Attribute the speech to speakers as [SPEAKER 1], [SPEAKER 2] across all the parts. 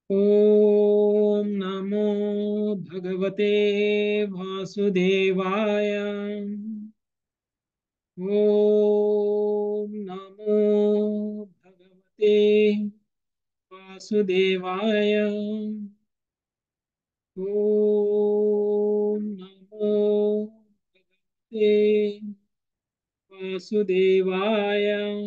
[SPEAKER 1] ॐ नमो भगवते वासुदेवाय ॐ नमो भगवते वासुदेवाय ॐ नमो भगवते वासुदेवाय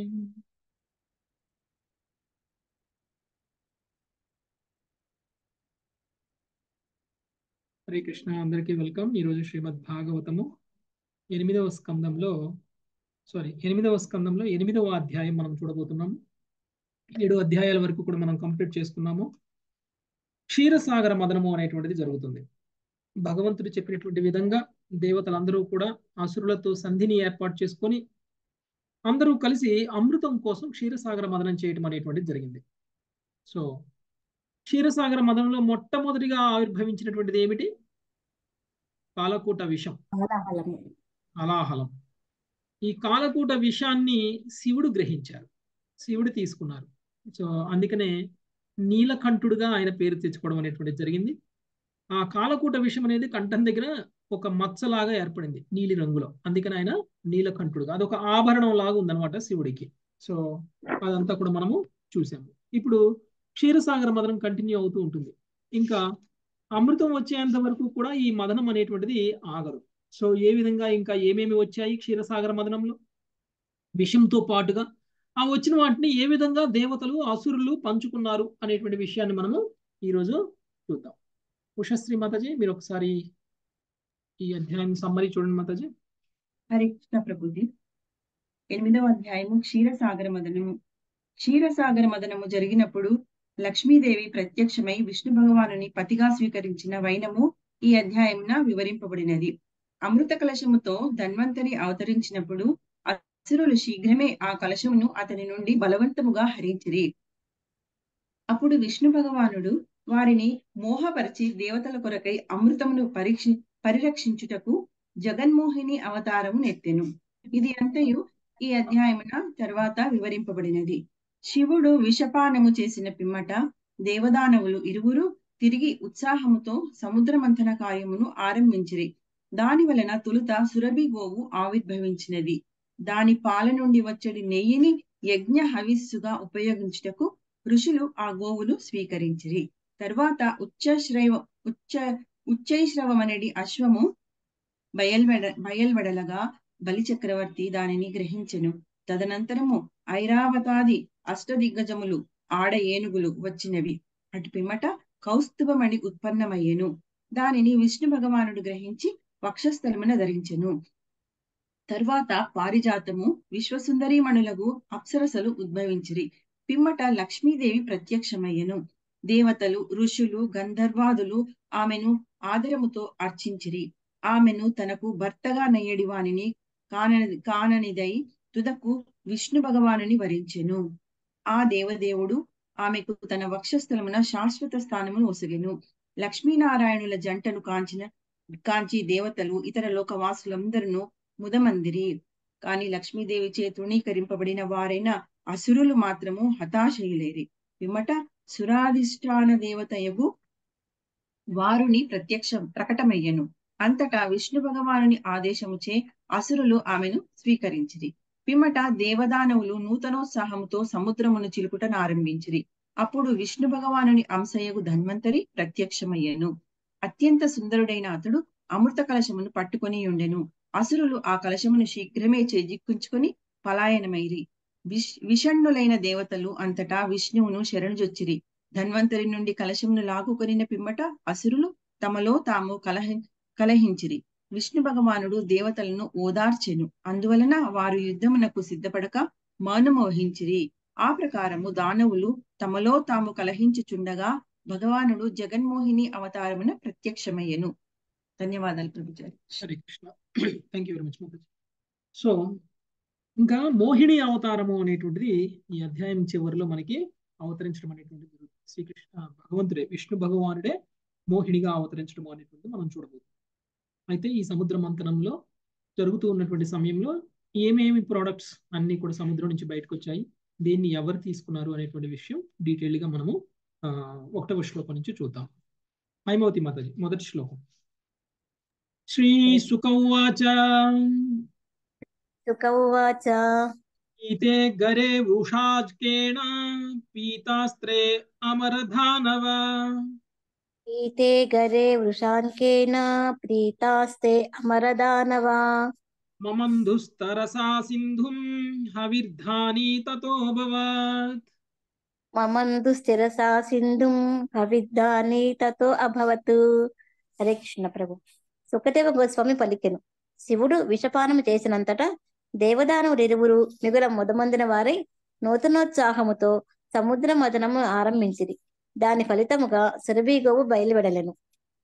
[SPEAKER 1] హరే కృష్ణ అందరికీ వెల్కమ్ ఈరోజు శ్రీమద్ భాగవతము ఎనిమిదవ స్కందంలో సారీ ఎనిమిదవ స్కందంలో ఎనిమిదవ అధ్యాయం మనం చూడబోతున్నాము ఏడు అధ్యాయాల వరకు కూడా మనం కంప్లీట్ చేసుకున్నాము క్షీరసాగర మదనము అనేటువంటిది జరుగుతుంది భగవంతుడు చెప్పినటువంటి విధంగా దేవతలందరూ కూడా అసురులతో సంధిని ఏర్పాటు చేసుకొని అందరూ కలిసి అమృతం కోసం క్షీరసాగర మదనం చేయటం అనేటువంటిది జరిగింది సో క్షీరసాగర మదంలో మొట్టమొదటిగా ఆవిర్భవించినటువంటిది ఏమిటి కాలకూట విషం
[SPEAKER 2] కోలాహలము
[SPEAKER 1] అలాహలం ఈ కాలకూట విషాన్ని శివుడు గ్రహించారు శివుడు తీసుకున్నారు సో అందుకనే నీలకంఠుడుగా ఆయన పేరు తెచ్చుకోవడం అనేటువంటిది జరిగింది ఆ కాలకూట విషం అనేది కంఠం దగ్గర ఒక మచ్చలాగా ఏర్పడింది నీలి రంగులో అందుకని ఆయన నీలకంఠుడుగా అదొక ఆభరణం లాగా ఉందన్నమాట శివుడికి సో అదంతా కూడా మనము చూసాము ఇప్పుడు క్షీరసాగర మదనం కంటిన్యూ అవుతూ ఉంటుంది ఇంకా అమృతం వచ్చేంత వరకు కూడా ఈ మదనం అనేటువంటిది ఆగదు సో ఏ విధంగా ఇంకా ఏమేమి వచ్చాయి క్షీరసాగర మదనంలో విషంతో పాటుగా ఆ వచ్చిన వాటిని ఏ విధంగా దేవతలు అసురులు పంచుకున్నారు అనేటువంటి విషయాన్ని మనము ఈరోజు చూద్దాం ఉషశ్రీ మాతాజీ మీరు ఒకసారి ఈ అధ్యాయం సమ్మరి చూడండి మాతాజీ
[SPEAKER 2] హరే కృష్ణ ప్రభుజీ ఎనిమిదవ అధ్యాయము క్షీరసాగర మదనము క్షీరసాగర మదనము జరిగినప్పుడు లక్ష్మీదేవి ప్రత్యక్షమై విష్ణు భగవానుని పతిగా స్వీకరించిన వైనము ఈ అధ్యాయమున వివరింపబడినది అమృత కలశముతో ధన్వంతరి అవతరించినప్పుడు అసురులు శీఘ్రమే ఆ కలశమును అతని నుండి బలవంతముగా హరించిరి అప్పుడు విష్ణు భగవానుడు వారిని మోహపరిచి దేవతల కొరకై అమృతమును పరీక్ష పరిరక్షించుటకు జగన్మోహిని అవతారము నెత్తెను ఇది అంతయు ఈ అధ్యాయమున తర్వాత వివరింపబడినది శివుడు విషపానము చేసిన పిమ్మట దేవదానవులు ఇరువురు తిరిగి ఉత్సాహముతో సముద్ర మంథన కార్యమును ఆరంభించిరి దాని వలన తొలుత సురభి గోవు ఆవిర్భవించినది దాని పాల నుండి వచ్చడి నెయ్యిని యజ్ఞ హవిస్సుగా ఉపయోగించుటకు ఋషులు ఆ గోవును స్వీకరించిరి తర్వాత ఉచ్చశ్రైవ ఉచ్చ ఉచ్చైశ్రవమనడి అశ్వము బయల్వెడ బయల్వెడలగా బలిచక్రవర్తి దానిని గ్రహించెను తదనంతరము ఐరావతాది అష్టదిగ్గజములు ఆడ ఏనుగులు వచ్చినవి అటు పిమ్మట కౌస్తుభమణి ఉత్పన్నమయ్యెను దానిని విష్ణు భగవానుడు గ్రహించి వక్షస్థలమున ధరించెను తర్వాత పారిజాతము విశ్వసుందరీమణులకు అప్సరసలు ఉద్భవించిరి పిమ్మట లక్ష్మీదేవి ప్రత్యక్షమయ్యెను దేవతలు ఋషులు గంధర్వాదులు ఆమెను ఆదరముతో అర్చించిరి ఆమెను తనకు భర్తగా నయ్యడి వానిని కానని కాననిదై తుదకు విష్ణు భగవానుని వరించెను ఆ దేవదేవుడు ఆమెకు తన వక్షస్థలమున శాశ్వత స్థానమును ఒసగెను లక్ష్మీనారాయణుల జంటను కాంచిన కాంచి దేవతలు ఇతర లోకవాసులందరూ ముదమందిరి కాని లక్ష్మీదేవి చే తృణీకరింపబడిన వారైన అసురులు మాత్రము హతాశయులేరి పిమ్మట సురాధిష్టాన దేవతయగు వారుని ప్రత్యక్ష ప్రకటమయ్యను అంతటా విష్ణు భగవానుని ఆదేశముచే అసురులు ఆమెను స్వీకరించిరి పిమ్మట దేవదానవులు నూతనోత్సాహముతో సముద్రమును చిలుకుటను ఆరంభించిరి అప్పుడు విష్ణు భగవానుని అంశయగు ధన్వంతరి ప్రత్యక్షమయ్యను అత్యంత సుందరుడైన అతడు అమృత కలశమును పట్టుకొని ఉండెను అసురులు ఆ కలశమును శీఘ్రమే చేజిక్కుంచుకొని పలాయనమైరి విష్ విషణ్ణులైన దేవతలు అంతటా విష్ణువును శరణుజొచ్చిరి ధన్వంతరి నుండి కలశమును లాగుకొనిన పిమ్మట అసురులు తమలో తాము కలహ కలహించిరి విష్ణు భగవానుడు దేవతలను ఓదార్చెను అందువలన వారు యుద్ధమునకు సిద్ధపడక మౌనము వహించిరి ఆ ప్రకారము దానవులు తమలో తాము కలహించుచుండగా భగవానుడు జగన్మోహిని అవతారమున ప్రత్యక్షమయ్యను ధన్యవాదాలు ప్రభుచారి
[SPEAKER 1] Hare Krishna thank you very much Mataji so ఇంకా మోహిని అవతారము అనేటువంటిది ఈ అధ్యాయం చివరిలో మనకి అవతరించడం అనేటువంటిది జరుగుతుంది శ్రీకృష్ణ భగవంతుడే విష్ణు భగవానుడే మోహినిగా అవతరించడం అనేటువంటిది మనం చూడబోతున్నాం అయితే ఈ సముద్ర మంథనంలో జరుగుతూ ఉన్నటువంటి సమయంలో ఏమేమి ప్రోడక్ట్స్ అన్ని కూడా సముద్రం నుంచి బయటకు వచ్చాయి దీన్ని ఎవరు తీసుకున్నారు అనేటువంటి విషయం డీటెయిల్గా మనము ఆ, ఒకటవ శ్లోకం నుంచి చూద్దాం హైమవతి మాతాజీ మొదటి శ్లోకం శ్రీ సుకౌవాచ
[SPEAKER 3] సుక ఉవాచ
[SPEAKER 1] పీతే గరే వృషాజ్కేణ పీతాస్త్రే అమరధానవ
[SPEAKER 3] పీతే గరే వృషాంకేన ప్రీతాస్తే అమరదానవా
[SPEAKER 1] మమంధుస్తరసా సింధుం హవిర్ధాని తతోభవత్
[SPEAKER 3] మమందు స్థిరసా సింధుం అవిద్ధాని తతో అభవతు హరే కృష్ణ ప్రభు సుఖదేవ గోస్వామి పలికెను శివుడు విషపానం చేసినంతటా దేవదానవులిరువురు మిగుల మొదమందిన వారై నూతనోత్సాహముతో సముద్ర మదనము ఆరంభించిరి దాని ఫలితముగా సురభి గోవు బయలువెడలెను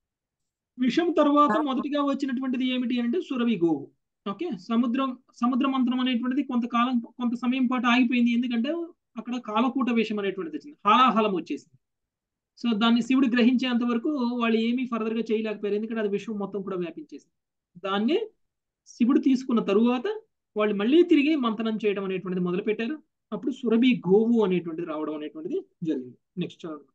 [SPEAKER 1] విషం తర్వాత మొదటిగా వచ్చినటువంటిది ఏమిటి అంటే సురవి గోవు ఓకే సముద్రం సముద్ర మంత్రం అనేటువంటిది కొంతకాలం కొంత సమయం పాటు ఆగిపోయింది ఎందుకంటే అక్కడ కాలకూట వేషం అనేటువంటిది వచ్చింది హాలాహలం వచ్చేసింది సో దాన్ని శివుడు గ్రహించేంత వరకు వాళ్ళు ఏమీ ఫర్దర్ గా చేయలేకపోయారు ఎందుకంటే అది విశ్వం మొత్తం కూడా వ్యాపించేసింది దాన్ని శివుడు తీసుకున్న తరువాత వాళ్ళు మళ్ళీ తిరిగి మంతనం చేయడం అనేటువంటిది మొదలు పెట్టారు అప్పుడు సురభి గోవు అనేటువంటిది రావడం అనేటువంటిది జరిగింది నెక్స్ట్ చదవండి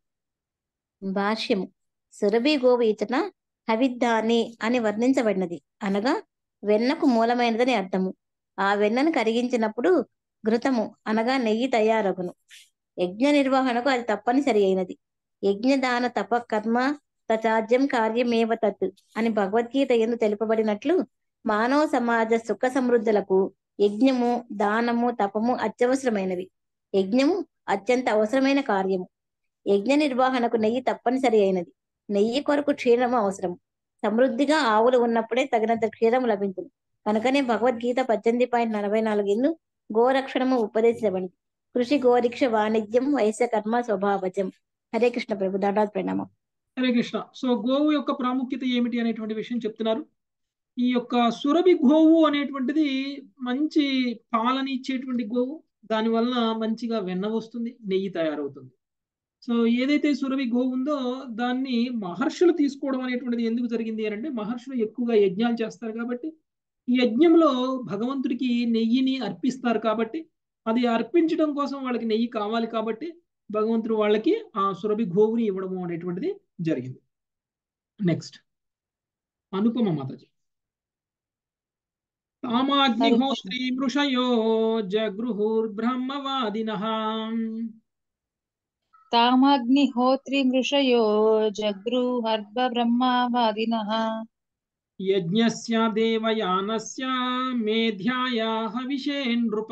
[SPEAKER 3] భాష్యము సురభి గోవు ఇచట హవిద్ధాని అని వర్ణించబడినది అనగా వెన్నకు మూలమైనదని అర్థము ఆ వెన్నను కరిగించినప్పుడు ఘృతము అనగా నెయ్యి తయారగును యజ్ఞ నిర్వహణకు అది తప్పనిసరి అయినది యజ్ఞదాన తప కర్మ తచాజ్యం కార్యమేవ తత్ అని భగవద్గీత ఎందు తెలుపబడినట్లు మానవ సమాజ సుఖ సమృద్ధులకు యజ్ఞము దానము తపము అత్యవసరమైనవి యజ్ఞము అత్యంత అవసరమైన కార్యము యజ్ఞ నిర్వహణకు నెయ్యి తప్పనిసరి అయినది నెయ్యి కొరకు క్షీరము అవసరం సమృద్ధిగా ఆవులు ఉన్నప్పుడే తగినంత క్షీరం లభించును కనుకనే భగవద్గీత పద్దెనిమిది పాయింట్ నలభై నాలుగు ఇన్ను గోరక్షణము ఉపదేశించబడింది కృషి గోరిక్ష వాణిజ్యం వైశ్య కర్మ స్వభావజం హరే కృష్ణ ప్రభు దండాత్ ప్రణామం
[SPEAKER 1] హరే కృష్ణ సో గోవు యొక్క ప్రాముఖ్యత ఏమిటి అనేటువంటి విషయం చెప్తున్నారు ఈ యొక్క సురభి గోవు అనేటువంటిది మంచి పాలని ఇచ్చేటువంటి గోవు దానివల్ల మంచిగా వెన్న వస్తుంది నెయ్యి తయారవుతుంది సో ఏదైతే సురభి గోవు ఉందో దాన్ని మహర్షులు తీసుకోవడం అనేటువంటిది ఎందుకు జరిగింది అని అంటే మహర్షులు ఎక్కువగా యజ్ఞాలు చేస్తారు కాబట్టి ఈ యజ్ఞంలో భగవంతుడికి నెయ్యిని అర్పిస్తారు కాబట్టి అది అర్పించడం కోసం వాళ్ళకి నెయ్యి కావాలి కాబట్టి భగవంతుడు వాళ్ళకి ఆ సురభి గోవుని ఇవ్వడము అనేటువంటిది జరిగింది నెక్స్ట్ అనుపమ మాతాజీ తామాగ్నిహోత్రీ మృషయో జగృహుర్బ్రహ్మవాదిన
[SPEAKER 4] తామగ్నిహోత్రిమృషయో జగృహర్బ్రహ్మవాదినః
[SPEAKER 1] యజ్ఞస్య దేవయానస్య మేధ్యాయ హవిషే నృప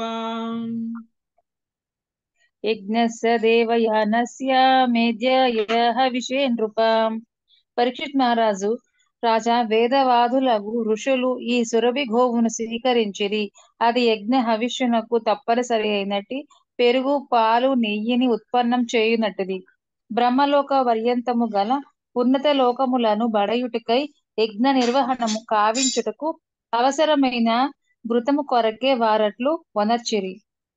[SPEAKER 4] యజ్ఞస్య దేవయానస్య మేధ్యాయ విషే నృపం పరీక్షిత్ మహారాజు రాజా వేదవాదులకు ఋషులు ఈ సురభి గోవును స్వీకరించిరి అది యజ్ఞ హవిష్యునకు తప్పనిసరి అయినట్టి పెరుగు పాలు నెయ్యిని ఉత్పన్నం చేయునట్టుది బ్రహ్మలోక పర్యంతము గల ఉన్నత లోకములను బడయుటకై యజ్ఞ నిర్వహణము కావించుటకు అవసరమైన ఘృతము కొరకే వారట్లు వనర్చిరి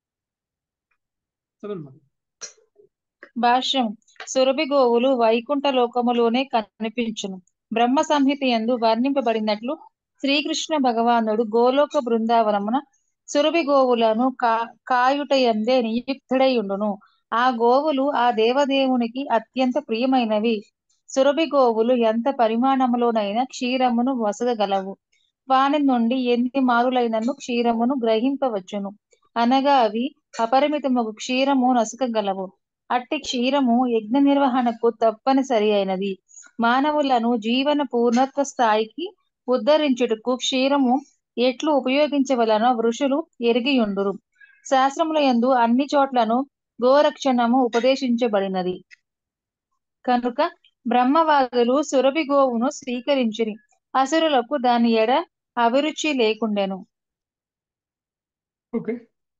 [SPEAKER 1] చదవండి మరి.
[SPEAKER 4] భాష్యం సురభి గోవులు వైకుంఠ లోకములోనే కనిపించును బ్రహ్మ సంహిత యందు వర్ణింపబడినట్లు శ్రీకృష్ణ భగవానుడు గోలోక బృందావనమున సురభి గోవులను కా కాయుటయందే నియుక్తుడై ఉండును ఆ గోవులు ఆ దేవదేవునికి అత్యంత ప్రియమైనవి సురభి గోవులు ఎంత పరిమాణములోనైనా క్షీరమును వసగలవు వాని నుండి ఎన్ని మారులైనను క్షీరమును గ్రహింపవచ్చును అనగా అవి అపరిమితముగు క్షీరము నసుకగలవు అట్టి క్షీరము యజ్ఞ నిర్వహణకు తప్పనిసరి అయినది మానవులను జీవన పూర్ణత్వ స్థాయికి ఉద్ధరించుటకు క్షీరము ఎట్లు ఉపయోగించవలనో ఋషులు ఎరిగియుండురు శాస్త్రముల యందు అన్ని చోట్లను గోరక్షణము ఉపదేశించబడినది కనుక బ్రహ్మవాదులు సురభి గోవును స్వీకరించిరి అసురులకు దాని ఎడ అభిరుచి లేకుండెను
[SPEAKER 1] ఓకే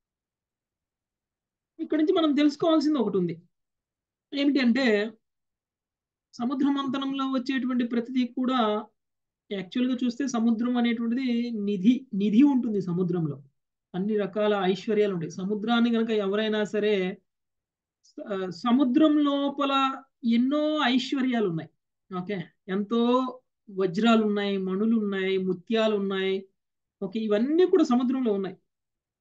[SPEAKER 1] ఇక్కడ నుంచి మనం తెలుసుకోవాల్సింది ఒకటి ఉంది ఏమిటి అంటే సముద్ర మంతనంలో వచ్చేటువంటి ప్రతిదీ కూడా యాక్చువల్గా చూస్తే సముద్రం అనేటువంటిది నిధి నిధి ఉంటుంది సముద్రంలో అన్ని రకాల ఐశ్వర్యాలు ఉంటాయి సముద్రాన్ని కనుక ఎవరైనా సరే ఆ, సముద్రం లోపల ఎన్నో ఐశ్వర్యాలు ఉన్నాయి ఓకే ఎంతో వజ్రాలు ఉన్నాయి మణులు ఉన్నాయి ముత్యాలు ఉన్నాయి ఓకే ఇవన్నీ కూడా సముద్రంలో ఉన్నాయి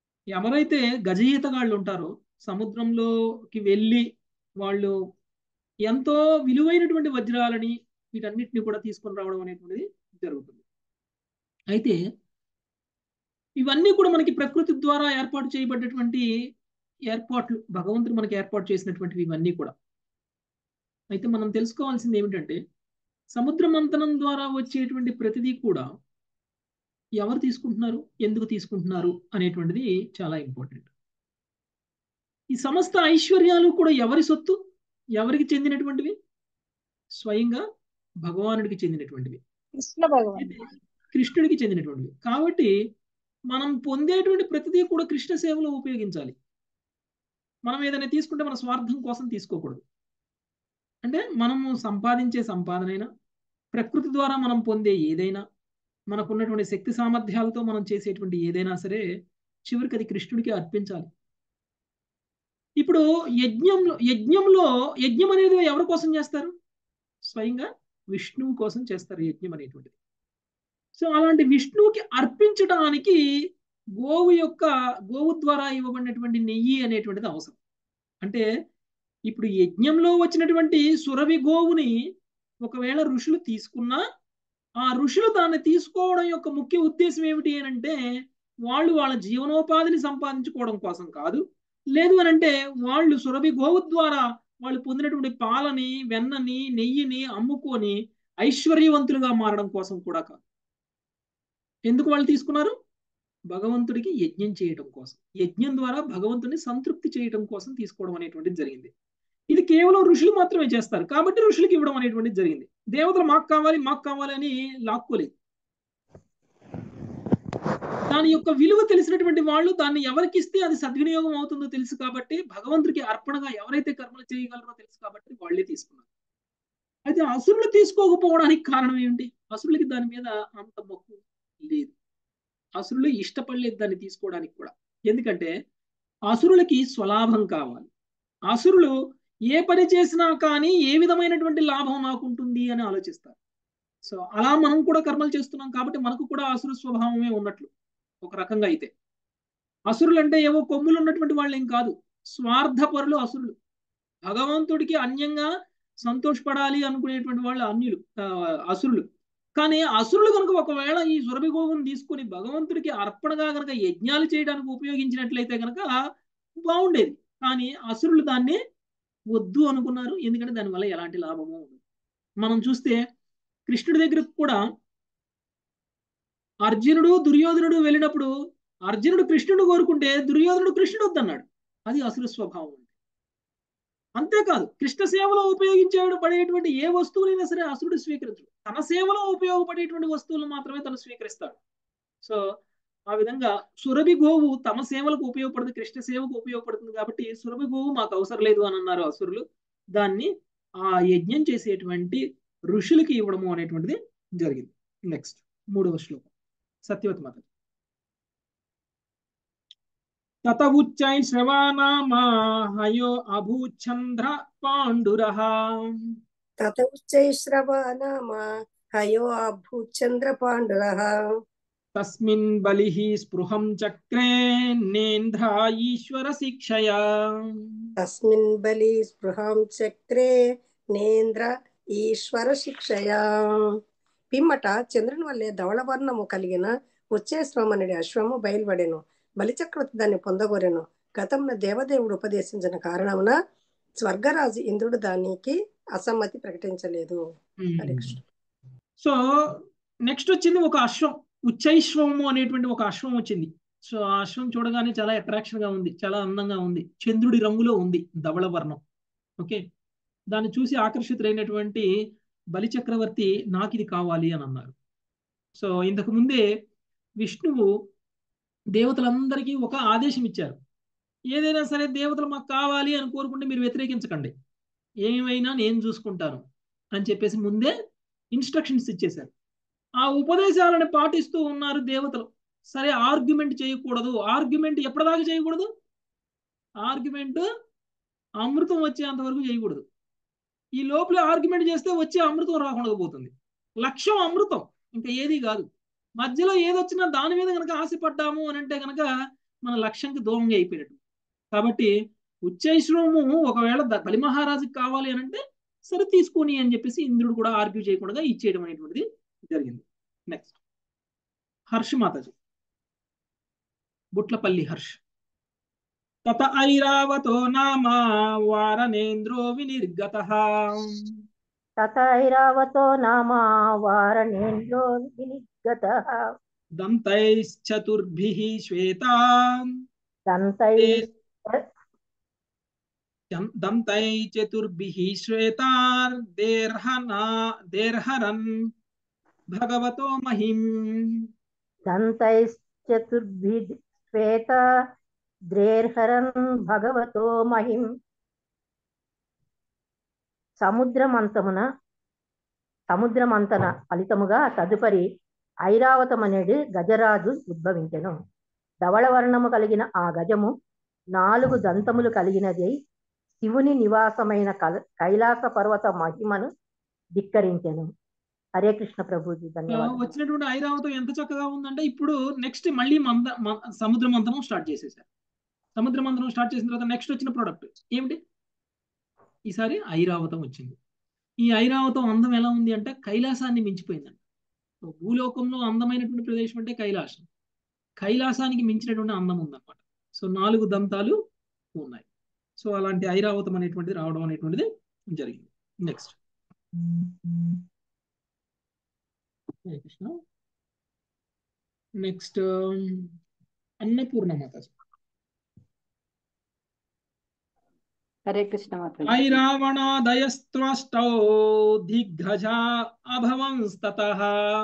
[SPEAKER 1] ఎవరైతే గజ ఈతగాళ్ళు ఉంటారో సముద్రంలోకి వెళ్ళి వాళ్ళు ఎంతో విలువైనటువంటి వజ్రాలని వీటన్నిటిని కూడా తీసుకొని రావడం అనేటువంటిది జరుగుతుంది అయితే ఇవన్నీ కూడా మనకి ప్రకృతి ద్వారా ఏర్పాటు చేయబడ్డటువంటి ఏర్పాట్లు భగవంతుడు మనకి ఏర్పాటు చేసినటువంటివి ఇవన్నీ కూడా అయితే మనం తెలుసుకోవాల్సింది ఏమిటంటే సముద్ర మంతనం ద్వారా వచ్చేటువంటి ప్రతిదీ కూడా ఎవరు తీసుకుంటున్నారు ఎందుకు తీసుకుంటున్నారు అనేటువంటిది చాలా ఇంపార్టెంట్ ఈ సమస్త ఐశ్వర్యాలు కూడా ఎవరి సొత్తు ఎవరికి చెందినటువంటివి స్వయంగా భగవానుడికి చెందినటువంటివి
[SPEAKER 4] కృష్ణ భగవాన్
[SPEAKER 1] కృష్ణుడికి చెందినటువంటివి కాబట్టి మనం పొందేటువంటి ప్రతిదీ కూడా కృష్ణ సేవలో ఉపయోగించాలి మనం ఏదైనా తీసుకుంటే మన స్వార్థం కోసం తీసుకోకూడదు అంటే మనము సంపాదించే సంపాదనైనా ప్రకృతి ద్వారా మనం పొందే ఏదైనా మనకున్నటువంటి శక్తి సామర్థ్యాలతో మనం చేసేటువంటి ఏదైనా సరే చివరికి అది కృష్ణుడికి అర్పించాలి ఇప్పుడు యజ్ఞంలో యజ్ఞంలో యజ్ఞం అనేది ఎవరి కోసం చేస్తారు స్వయంగా విష్ణువు కోసం చేస్తారు యజ్ఞం అనేటువంటిది సో అలాంటి విష్ణువుకి అర్పించడానికి గోవు యొక్క గోవు ద్వారా ఇవ్వబడినటువంటి నెయ్యి అనేటువంటిది అవసరం అంటే ఇప్పుడు యజ్ఞంలో వచ్చినటువంటి సురవి గోవుని ఒకవేళ ఋషులు తీసుకున్నా ఆ ఋషులు దాన్ని తీసుకోవడం యొక్క ముఖ్య ఉద్దేశం ఏమిటి అని అంటే వాళ్ళు వాళ్ళ జీవనోపాధిని సంపాదించుకోవడం కోసం కాదు లేదు అని అంటే వాళ్ళు సురభి గోవు ద్వారా వాళ్ళు పొందినటువంటి పాలని వెన్నని నెయ్యిని అమ్ముకొని ఐశ్వర్యవంతులుగా మారడం కోసం కూడా కాదు ఎందుకు వాళ్ళు తీసుకున్నారు భగవంతుడికి యజ్ఞం చేయడం కోసం యజ్ఞం ద్వారా భగవంతుని సంతృప్తి చేయడం కోసం తీసుకోవడం అనేటువంటిది జరిగింది ఇది కేవలం ఋషులు మాత్రమే చేస్తారు కాబట్టి ఋషులకి ఇవ్వడం అనేటువంటిది జరిగింది దేవతలు మాకు కావాలి మాకు కావాలి అని లాక్కోలేదు దాని యొక్క విలువ తెలిసినటువంటి వాళ్ళు దాన్ని ఎవరికి ఇస్తే అది సద్వినియోగం అవుతుందో తెలుసు కాబట్టి భగవంతుడికి అర్పణగా ఎవరైతే కర్మలు చేయగలరో తెలుసు కాబట్టి వాళ్ళే తీసుకున్నారు అయితే అసురులు తీసుకోకపోవడానికి కారణం ఏమిటి అసురులకి దాని మీద అంత మొక్కు లేదు అసురులు ఇష్టపడలేదు దాన్ని తీసుకోవడానికి కూడా ఎందుకంటే అసురులకి స్వలాభం కావాలి అసురులు ఏ పని చేసినా కానీ ఏ విధమైనటువంటి లాభం నాకుంటుంది అని ఆలోచిస్తారు సో అలా మనం కూడా కర్మలు చేస్తున్నాం కాబట్టి మనకు కూడా అసురు స్వభావమే ఉన్నట్లు ఒక రకంగా అయితే అసురులు అంటే ఏవో కొమ్ములు ఉన్నటువంటి వాళ్ళు ఏం కాదు స్వార్థపరులు అసురులు భగవంతుడికి అన్యంగా సంతోషపడాలి అనుకునేటువంటి వాళ్ళు అన్యులు అసురులు కానీ అసురులు కనుక ఒకవేళ ఈ సురభి గోవును తీసుకుని భగవంతుడికి అర్పణగా కనుక యజ్ఞాలు చేయడానికి ఉపయోగించినట్లయితే కనుక బాగుండేది కానీ అసురులు దాన్ని వద్దు అనుకున్నారు ఎందుకంటే దానివల్ల ఎలాంటి లాభము ఉండదు మనం చూస్తే కృష్ణుడి దగ్గరకు కూడా అర్జునుడు దుర్యోధనుడు వెళ్ళినప్పుడు అర్జునుడు కృష్ణుడు కోరుకుంటే దుర్యోధనుడు కృష్ణుడు వద్దన్నాడు అది అసురు స్వభావం అంతేకాదు కృష్ణ సేవలో ఉపయోగించేవాడు పడేటువంటి ఏ వస్తువులైనా సరే అసురుడు స్వీకరించడు తన సేవలో ఉపయోగపడేటువంటి వస్తువులు మాత్రమే తను స్వీకరిస్తాడు సో ఆ విధంగా సురభి గోవు తమ సేవలకు ఉపయోగపడుతుంది కృష్ణ సేవకు ఉపయోగపడుతుంది కాబట్టి సురభి గోవు మాకు అవసరం లేదు అని అన్నారు అసురులు దాన్ని ఆ యజ్ఞం చేసేటువంటి ఋషులకి ఇవ్వడము అనేటువంటిది జరిగింది నెక్స్ట్ మూడవ శ్లోకం సత్యవతి మాత తత ఉచ్చై శ్రవానామా హయో అభూచంద్ర పాండురః
[SPEAKER 5] తత ఉచ్చైశ్రవానామా హయో అభూచంద్ర పాండురః
[SPEAKER 1] తస్మిన్ బలిః స్పృహం చక్రే నేంద్ర ఈశ్వర శిక్షయా
[SPEAKER 5] తస్మిన్ బలి స్పృహం చక్రే నేంద్ర ఈశ్వర శిక్షయా పిమ్మట చంద్రుని వల్లే ధవళవర్ణము కలిగిన ఉచ్చేశ్వమనుడి అశ్వము బయలుపడెను బలిచక్రవర్తి దాన్ని పొందగోరెను గతమున దేవదేవుడు ఉపదేశించిన కారణమున స్వర్గరాజు ఇంద్రుడు దానికి అసమ్మతి ప్రకటించలేదు హరే కృష్ణ
[SPEAKER 1] సో నెక్స్ట్ వచ్చింది ఒక అశ్వం ఉచ్చైశ్వము అనేటువంటి ఒక అశ్వం వచ్చింది సో ఆ అశ్వం చూడగానే చాలా అట్రాక్షన్ గా ఉంది చాలా అందంగా ఉంది చంద్రుడి రంగులో ఉంది ధవళ వర్ణం ఓకే దాన్ని చూసి ఆకర్షితులైనటువంటి బలి చక్రవర్తి నాకు ఇది కావాలి అని అన్నారు సో ఇంతకు ముందే విష్ణువు దేవతలందరికీ ఒక ఆదేశం ఇచ్చారు ఏదైనా సరే దేవతలు మాకు కావాలి అని కోరుకుంటే మీరు వ్యతిరేకించకండి ఏమైనా నేను చూసుకుంటాను అని చెప్పేసి ముందే ఇన్స్ట్రక్షన్స్ ఇచ్చేశారు ఆ ఉపదేశాలను పాటిస్తూ ఉన్నారు దేవతలు సరే ఆర్గ్యుమెంట్ చేయకూడదు ఆర్గ్యుమెంట్ ఎప్పటిదాకా చేయకూడదు ఆర్గ్యుమెంట్ అమృతం వచ్చేంత వరకు చేయకూడదు ఈ లోపల ఆర్గ్యుమెంట్ చేస్తే వచ్చే అమృతం రాకుండా పోతుంది లక్ష్యం అమృతం ఇంకా ఏది కాదు మధ్యలో ఏదొచ్చినా దాని మీద కనుక ఆశపడ్డాము అని అంటే కనుక మన లక్ష్యంకి దూరంగా అయిపోయినట్టు కాబట్టి ఉచ్చైశ్వరము ఒకవేళ బలి మహారాజుకి కావాలి అని అంటే సరే తీసుకొని అని చెప్పేసి ఇంద్రుడు కూడా ఆర్గ్యూ చేయకుండా ఇచ్చేయడం అనేటువంటిది జరిగింది నెక్స్ట్ హర్ష మాతాజీ బుట్లపల్లి హర్ష్ తత ఐరావతో నామ వారనేంద్రో వినిర్గత
[SPEAKER 6] తథైరావతో నామ వారణేంద్రో వినిగత
[SPEAKER 1] దంతైశ్చతుర్భిః శ్వేతా
[SPEAKER 6] దంతై
[SPEAKER 1] దంతై చతుర్భిః శ్వేతార్ దేర్హనా దేర్హరన్ భగవతో మహిం
[SPEAKER 6] దంతైశ్చతుర్భి శ్వేత ద్రేర్హరన్ భగవతో మహిం సముద్రమంతమున సముద్రమంతన ఫలితముగా తదుపరి ఐరావతమనేడు గజరాజు ఉద్భవించెను ధవళవర్ణము కలిగిన ఆ గజము నాలుగు దంతములు కలిగినది శివుని నివాసమైన కల- కైలాస పర్వత మహిమను ధిక్కరించెను హరే కృష్ణ ప్రభుజీ ధన్యవాదాలు
[SPEAKER 1] వచ్చినటువంటి ఐరావతం ఎంత చక్కగా ఉందంటే ఇప్పుడు నెక్స్ట్ మళ్ళీ మంద మ- సముద్ర మంథనం స్టార్ట్ చేసేసారు సముద్ర మంథనం స్టార్ట్ చేసిన తర్వాత నెక్స్ట్ వచ్చిన ప్రోడక్ట్ ఏమిటి ఈసారి ఐరావతం వచ్చింది ఈ ఐరావతం అందం ఎలా ఉంది అంటే కైలాసాన్ని మించిపోయిందండి సో భూలోకంలో అందమైనటువంటి ప్రదేశం అంటే కైలాసం కైలాసానికి మించినటువంటి అందం ఉందన్నమాట సో నాలుగు దంతాలు ఉన్నాయి సో అలాంటి ఐరావతం అనేటువంటిది రావడం అనేటువంటిది జరిగింది నెక్స్ట్ హరే కృష్ణ నెక్స్ట్ అన్నపూర్ణ మాతాజీ
[SPEAKER 7] హరే కృష్ణ మాత
[SPEAKER 1] ఐరావణాదయస్త్వష్టౌ దిగ్గజా అభవంస్తతః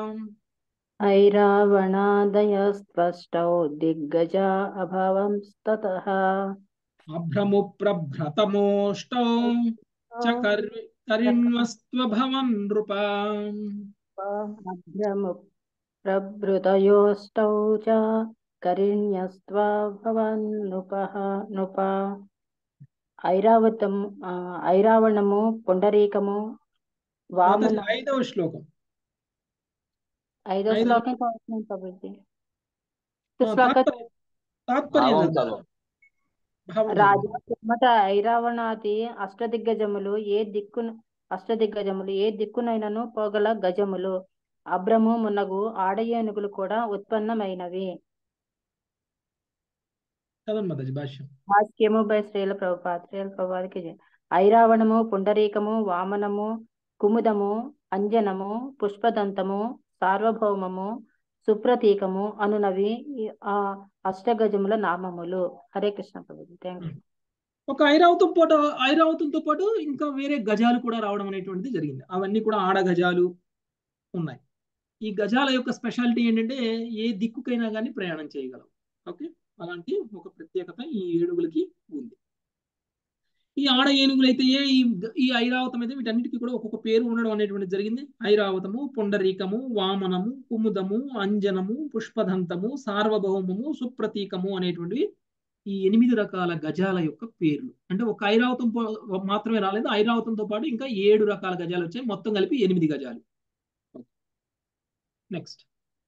[SPEAKER 7] ఐరావణాదయస్పష్టౌ దిగ్గజా అభవంస్తతః
[SPEAKER 1] అభ్రము ప్రభ్రతమోష్టౌ చ కర్- కరిణ్వస్త్వభవన్ నృప
[SPEAKER 7] అభ్రము ప్రభృతయోష్టౌ చ కరిణ్యస్త్వభవన్ నృపః నృప ఐరావతం ఆ, ఐరావణము పుండరీకము
[SPEAKER 1] మాతాజీ
[SPEAKER 7] వామన
[SPEAKER 1] ఐదవ శ్లోకం
[SPEAKER 7] ఐదో
[SPEAKER 1] ఐదో-
[SPEAKER 7] శ్లోకం చదువుతున్నాం ప్రభుజీ
[SPEAKER 1] ఆ,
[SPEAKER 7] శ్లోక
[SPEAKER 1] తాత్పర్యం తాత్పర్యం
[SPEAKER 8] భావం
[SPEAKER 1] చదువు.
[SPEAKER 8] చదువు
[SPEAKER 1] భావం
[SPEAKER 7] రాజా
[SPEAKER 1] చదువు.
[SPEAKER 7] పిమ్మట ఐరావణాది అష్టదిగ్గజములు ఏ దిక్కు అష్టదిగ్గజములు ఏ దిక్కునైనను పోగల గజములు అభ్రము మున్నగు ఆడ ఏనుగులు కూడా ఉత్పన్నమైనవి
[SPEAKER 1] చదవండి మాతాజీ భాష్యం
[SPEAKER 7] భాష్యము బై శ్రీల ప్రభుపాద శ్రీల ప్రభుపాదకి జై. ఐరావణము పుండరీకము వామనము కుముదము అంజనము పుష్పదంతము సార్వభౌమము సుప్రతీకము అనునవి ఈ ఆ అష్టగజముల నామములు హరే కృష్ణ ప్రభుజీ థ్యాంక్ యూ
[SPEAKER 1] ఒక ఐరావతం పాటు ఐరావతంతో పాటు ఇంకా వేరే గజాలు కూడా రావడం అనేటువంటిది జరిగింది అవన్నీ కూడా ఆడ గజాలు ఉన్నాయి ఈ గజాల యొక్క స్పెషాలిటీ ఏంటంటే ఏ దిక్కుకైనా కానీ ప్రయాణం చేయగలం ఓకే అలాంటి ఒక ప్రత్యేకత ఈ ఏనుగులకి ఉంది ఈ ఆడ ఏనుగులు అయితే ఏ ఈ ఈ ఐరావతం అయితే వీటన్నిటికీ కూడా ఒక్కొక్క పేరు ఉండడం అనేటువంటిది జరిగింది ఐరావతము పుండరీకము వామనము కుముదము అంజనము పుష్పదంతము సార్వభౌమము సుప్రతీకము అనేటువంటివి ఈ ఎనిమిది రకాల గజాల యొక్క పేర్లు అంటే ఒక ఐరావతం పో- మాత్రమే రాలేదు ఐరావతంతో పాటు ఇంకా ఏడు రకాల గజాలు వచ్చాయి మొత్తం కలిపి ఎనిమిది గజాలు నెక్స్ట్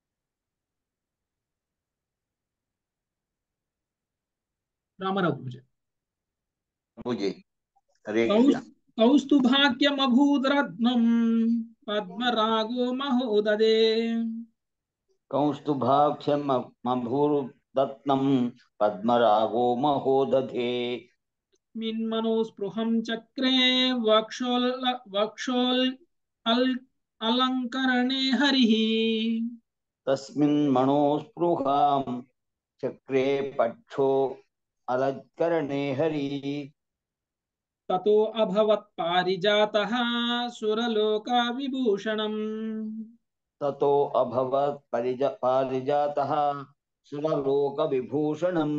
[SPEAKER 1] రామారావు పూజ
[SPEAKER 8] పూజ హరే కృష్ణ
[SPEAKER 1] కౌస్తుభాగ్యమభూదరత్నం పద్మరాగో మహోదదే
[SPEAKER 8] కౌస్తుభాఖ్యం మభూర్దత్నం పద్మరాగో మహోదధే
[SPEAKER 1] మిన్మనో స్పృహం చక్రే వక్షోల్ వక్షోల్ అల్ అలంకరణే హరి
[SPEAKER 8] తస్మిన్ మనోస్పృహాం చక్రే పక్షో అలత్కరణే హరి
[SPEAKER 1] తతో అభవత్ పారిజాత సురలోక విభూషణం
[SPEAKER 8] తతో అభవత్ పరిజ పారిజాతః సురలోక విభూషణం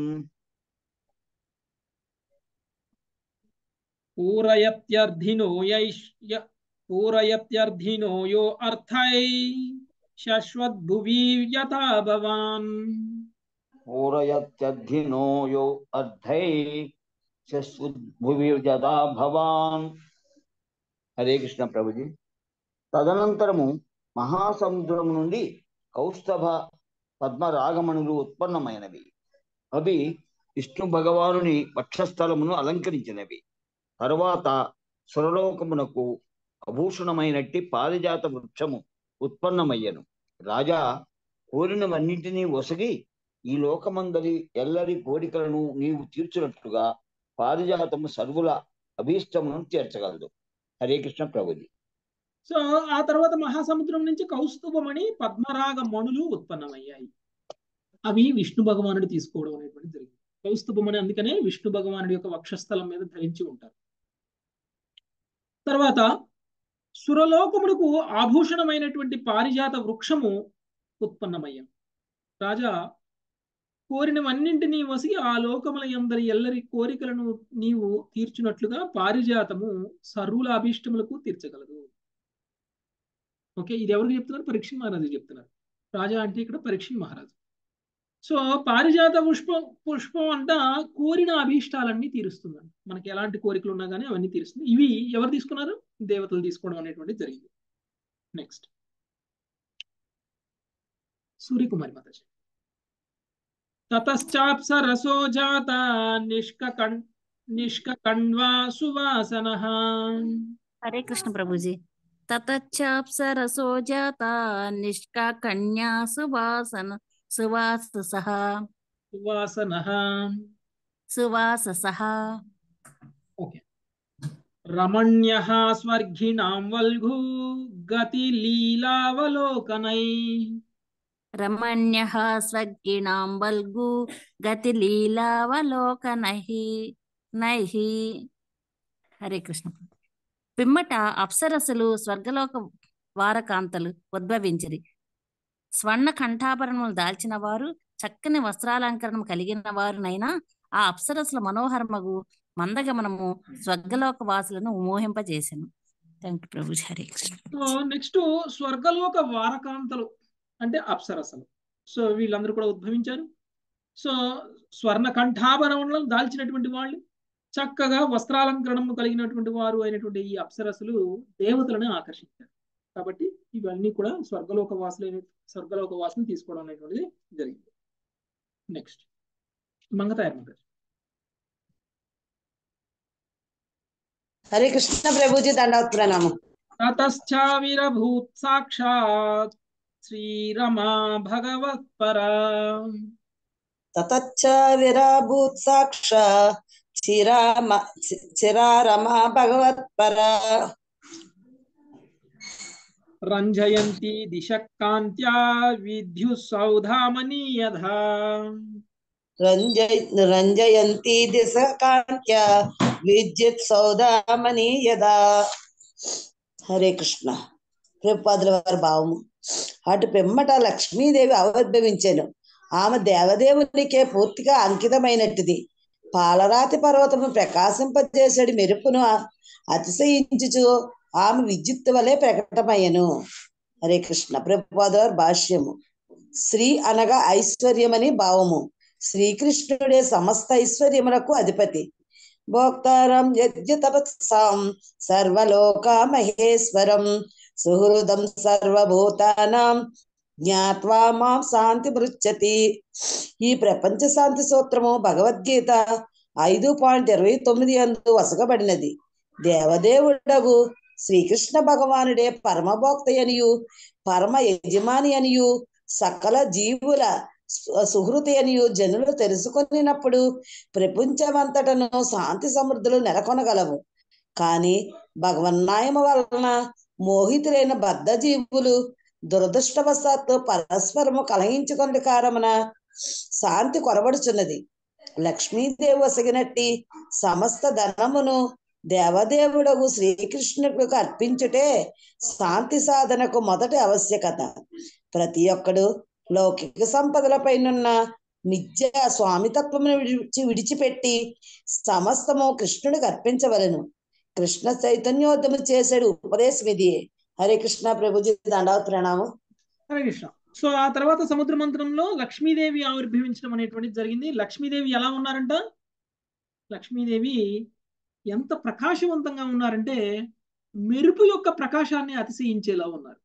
[SPEAKER 1] పూరయత్యర్థినో యైష్ య- పూరయత్యర్థినో యో అర్థై శశ్వద్భువి యథా భవాన్
[SPEAKER 8] పూరయత్యర్థినో యో అర్థై భువిర్జదా భవాన్ హరే కృష్ణ ప్రభుజీ తదనంతరము మహాసముద్రం నుండి కౌస్తభ పద్మరాగమణులు ఉత్పన్నమైనవి అవి విష్ణు భగవానుని వక్షస్థలమును అలంకరించినవి తరువాత సురలోకమునకు అభూషణమైనట్టి పారిజాత వృక్షము ఉత్పన్నమయ్యను రాజా కోరినవన్నింటినీ ఒసగి ఈ లోకమందరి ఎల్లరి కోరికలను నీవు తీర్చున్నట్లుగా పారిజాతము సర్వుల అభీష్టమును తీర్చగలదు హరే కృష్ణ ప్రభుజీ
[SPEAKER 1] సో ఆ తర్వాత మహాసముద్రం నుంచి కౌస్తుభమణి పద్మరాగ మణులు ఉత్పన్నమయ్యాయి అవి విష్ణు భగవానుడు తీసుకోవడం అనేటువంటి జరిగింది కౌస్తుభమణి అందుకనే విష్ణు భగవానుడి యొక్క వక్షస్థలం మీద ధరించి ఉంటారు తర్వాత సురలోకములకు ఆభూషణమైనటువంటి పారిజాత వృక్షము ఉత్పన్నమయ్యాం రాజా కోరినవన్నింటినీ వసిగి ఆ లోకముల ఎందరి ఎల్లరి కోరికలను నీవు తీర్చున్నట్లుగా పారిజాతము సర్వుల అభీష్టములకు తీర్చగలదు ఓకే ఇది ఎవరికి చెప్తున్నారు పరీక్ష మహారాజు చెప్తున్నారు రాజా అంటే ఇక్కడ పరీక్ష మహారాజు సో పారిజాత పుష్పం పుష్పం అంట కోరిన అభీష్టాలన్నీ తీరుస్తుందండి మనకి ఎలాంటి కోరికలు ఉన్నా కానీ అవన్నీ తీరుస్తుంది ఇవి ఎవరు తీసుకున్నారు దేవతలు తీసుకోవడం అనేటువంటి జరిగింది నెక్స్ట్ సూర్యకుమారి మాతాజీ తతశ్చాప్సరసో జాత నిష్కకణ్ నిష్కకణ్వా సువాసన
[SPEAKER 3] హరే కృష్ణ ప్రభుజీ తతచ్చాప్సరసో జాత నిష్కా కన్యా సువాసన సువాససః
[SPEAKER 1] సువాసన
[SPEAKER 3] సువాససః
[SPEAKER 1] ఓకే రమణ్య స్వర్గిణాం వల్గు గతి లీలావలోకనై
[SPEAKER 3] రమణ్యః స్వర్గిణాం బల్గు గతి లీలావలోకనైః నైహి హరే కృష్ణ పిమ్మట అప్సరసలు స్వర్గలోక వారకాంతలు ఉద్భవించిరి స్వర్ణ కంఠాభరణములు దాల్చిన వారు చక్కని వస్త్రాలంకరణం కలిగిన వారునైనా ఆ అప్సరసుల మనోహరమగు మందగమనము స్వర్గలోక వాసులను మోహింపజేసెను thank you Prabhu Hare Krishna
[SPEAKER 1] so next స్వర్గలోక వారకాంతలు అంటే అప్సరసలు సో వీళ్ళందరూ కూడా ఉద్భవించారు సో స్వర్ణ కంఠాభరణములను దాల్చినటువంటి వాళ్ళు చక్కగా వస్త్రాలంకరణం కలిగినటువంటి వారు అయినటువంటి ఈ అప్సరసులు దేవతలను ఆకర్షించారు కాబట్టి ఇవన్నీ కూడా స్వర్గలోక వాసులైన స్వర్గలోక వాసులు తీసుకోవడం అనేటువంటిది జరిగింది నెక్స్ట్ మంగతాయర్ మాతాజీ
[SPEAKER 9] హరే కృష్ణ ప్రభుజీ దండవత్ ప్రణామం
[SPEAKER 1] తతశ్చావిరభూత్ సాక్షాత్ శ్రీరమా భగవత్పరా
[SPEAKER 9] తతచ్చ విరాభూత్ సాక్ష చిరామ చిరారమా భగవత్పర
[SPEAKER 1] రంజయంతి దిశ కాంత్యా విద్యుత్ సౌధామనీయధా
[SPEAKER 9] రంజయ రంజయంతి దిశ కాంత్య విద్యుత్ సౌదామని యదా హరే కృష్ణ ప్రభుపాదుల వారి భావము అటు పిమ్మట లక్ష్మీదేవి ఆవిర్భవించాను ఆమె దేవదేవునికే పూర్తిగా అంకితమైనట్టుది పాలరాతి పర్వతము ప్రకాశింపజేసడి మెరుపును అతిశయించుచు ఆమె విద్యుత్ వలె ప్రకటమయ్యను హరే కృష్ణ ప్రభుపాద భాష్యము శ్రీ అనగా ఐశ్వర్యమని భావము శ్రీకృష్ణుడే సమస్త ఐశ్వర్యములకు అధిపతి భోక్తారం యజ్ఞ తపస్సాం సర్వలోక మహేశ్వరం సుహృదం సర్వభూతానాం జ్ఞాత్వా మాం శాంతి మృచ్చతి ఈ ప్రపంచ శాంతి సూత్రము భగవద్గీత ఐదు పాయింట్ ఇరవై తొమ్మిది అందు వసగబడినది దేవదేవుడగు శ్రీకృష్ణ భగవానుడే పరమభోక్త అనియు పరమ యజమాని అనియు సకల జీవుల సుహృతి అనియు జనులు తెలుసుకొనినప్పుడు ప్రపంచమంతటను శాంతి సమృద్ధులు నెలకొనగలవు కానీ భగవన్నాయమ వలన మోహితులైన బద్ధ జీవులు దురదృష్టవశాత్తు పరస్పరము కలహించుకుని కారమున శాంతి కొరబడుచున్నది లక్ష్మీదేవి వసగినట్టి సమస్త ధనమును దేవదేవుడగు శ్రీకృష్ణుడికి అర్పించుటే శాంతి సాధనకు మొదటి ఆవశ్యకత ప్రతి ఒక్కడు లౌకిక సంపదలపైనున్న నిత్య స్వామితత్వమును విడిచి విడిచిపెట్టి సమస్తము కృష్ణుడికి అర్పించవలను కృష్ణ చైతన్యోద్యము చేసాడు ఉపదేశం ఇది హరే కృష్ణ ప్రభుజీ దండవత్ ప్రణామం
[SPEAKER 1] హరే కృష్ణ సో ఆ తర్వాత సముద్ర మంత్రంలో లక్ష్మీదేవి ఆవిర్భవించడం అనేటువంటిది జరిగింది లక్ష్మీదేవి ఎలా ఉన్నారంట లక్ష్మీదేవి ఎంత ప్రకాశవంతంగా ఉన్నారంటే మెరుపు యొక్క ప్రకాశాన్ని అతిశయించేలా ఉన్నారు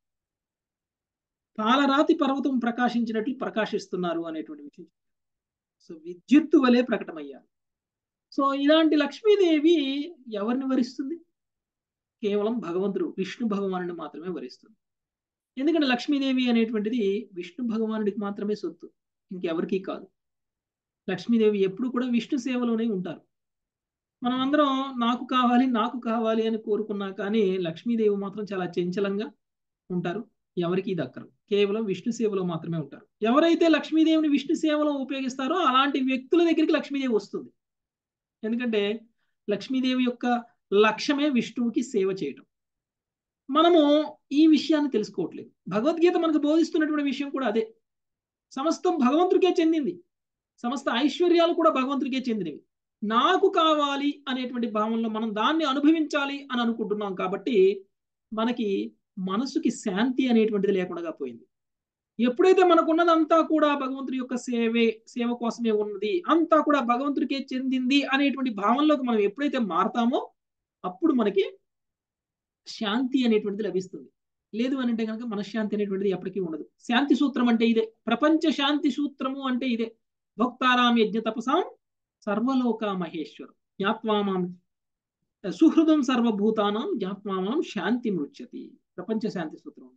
[SPEAKER 1] పాలరాతి పర్వతం ప్రకాశించినట్లు ప్రకాశిస్తున్నారు అనేటువంటి విషయం సో విద్యుత్తు వలె ప్రకటమయ్యారు సో ఇలాంటి లక్ష్మీదేవి ఎవరిని వరిస్తుంది కేవలం భగవంతుడు విష్ణు భగవానుని మాత్రమే వరిస్తుంది ఎందుకంటే లక్ష్మీదేవి అనేటువంటిది విష్ణు భగవానుడికి మాత్రమే సొత్తు ఇంకెవరికీ కాదు లక్ష్మీదేవి ఎప్పుడు కూడా విష్ణు సేవలోనే ఉంటారు మనం అందరం నాకు కావాలి నాకు కావాలి అని కోరుకున్నా కానీ లక్ష్మీదేవి మాత్రం చాలా చంచలంగా ఉంటారు ఎవరికి దక్కరు కేవలం విష్ణు సేవలో మాత్రమే ఉంటారు ఎవరైతే లక్ష్మీదేవిని విష్ణు సేవలో ఉపయోగిస్తారో అలాంటి వ్యక్తుల దగ్గరికి లక్ష్మీదేవి వస్తుంది ఎందుకంటే లక్ష్మీదేవి యొక్క లక్ష్యమే విష్ణువుకి సేవ చేయటం మనము ఈ విషయాన్ని తెలుసుకోవట్లేదు భగవద్గీత మనకు బోధిస్తున్నటువంటి విషయం కూడా అదే సమస్తం భగవంతుడికే చెందింది సమస్త ఐశ్వర్యాలు కూడా భగవంతుడికే చెందినవి నాకు కావాలి అనేటువంటి భావనలో మనం దాన్ని అనుభవించాలి అని అనుకుంటున్నాం కాబట్టి మనకి మనసుకి శాంతి అనేటువంటిది లేకుండా పోయింది ఎప్పుడైతే మనకున్నదంతా కూడా భగవంతుడి యొక్క సేవే సేవ కోసమే ఉన్నది అంతా కూడా భగవంతుడికే చెందింది అనేటువంటి భావనలోకి మనం ఎప్పుడైతే మారతామో అప్పుడు మనకి శాంతి అనేటువంటిది లభిస్తుంది లేదు అని అంటే కనుక మనశ్శాంతి అనేటువంటిది ఎప్పటికీ ఉండదు శాంతి సూత్రం అంటే ఇదే ప్రపంచ శాంతి సూత్రము అంటే ఇదే భక్తారాం యజ్ఞ తపసాం సర్వలోక మహేశ్వరం జ్ఞాత్వామాం సుహృదం సర్వభూతానం జ్ఞాత్వామాం శాంతి మృత్యతి ప్రపంచ శాంతి సూత్రం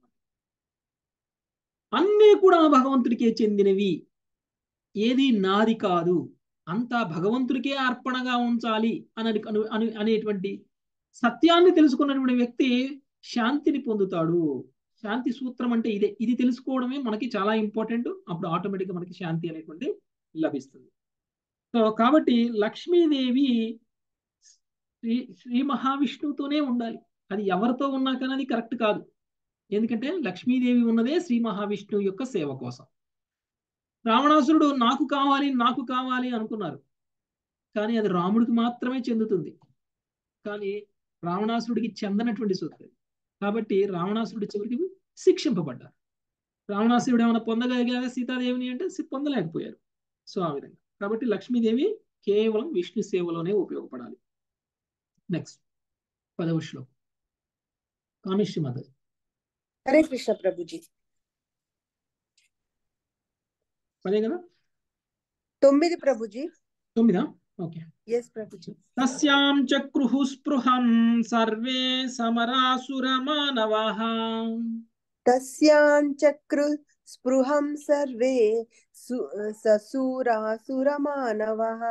[SPEAKER 1] అన్నీ కూడా భగవంతుడికే చెందినవి ఏది నాది కాదు అంతా భగవంతుడికే అర్పణగా ఉంచాలి అని అని అనేటువంటి సత్యాన్ని తెలుసుకున్నటువంటి వ్యక్తి శాంతిని పొందుతాడు శాంతి సూత్రం అంటే ఇదే ఇది తెలుసుకోవడమే మనకి చాలా ఇంపార్టెంట్ అప్పుడు ఆటోమేటిక్గా మనకి శాంతి అనేటువంటి లభిస్తుంది సో కాబట్టి లక్ష్మీదేవి శ్రీ శ్రీ మహావిష్ణువుతోనే ఉండాలి అది ఎవరితో ఉన్నా కానీ అది కరెక్ట్ కాదు ఎందుకంటే లక్ష్మీదేవి ఉన్నదే శ్రీ మహావిష్ణువు యొక్క సేవ కోసం రావణాసురుడు నాకు కావాలి నాకు కావాలి అనుకున్నారు కానీ అది రాముడికి మాత్రమే చెందుతుంది కానీ రావణాసురుడికి చెందనటువంటి సొత్తు కాబట్టి రావణాసురుడి చివరికి శిక్షింపబడ్డారు రావణాసురుడు ఏమైనా పొందగలిగారా సీతాదేవిని అంటే పొందలేకపోయారు సో ఆ విధంగా కాబట్టి లక్ష్మీదేవి కేవలం విష్ణు సేవలోనే ఉపయోగపడాలి నెక్స్ట్ పదవ శ్లోకం కామిష్టి మదర్
[SPEAKER 10] హరే కృష్ణ ప్రభుజీ
[SPEAKER 1] పదే కదా
[SPEAKER 10] తొమ్మిది ప్రభుజీ
[SPEAKER 1] తొమ్మిదా ఓకే
[SPEAKER 10] ఎస్ ప్రభుజీ
[SPEAKER 1] తస్యాం చక్రుః స్పృహం సర్వే సమరాసురమానవాః
[SPEAKER 10] తస్యాంచక్రు స్పృహం సర్వే ససూరాసురమానవః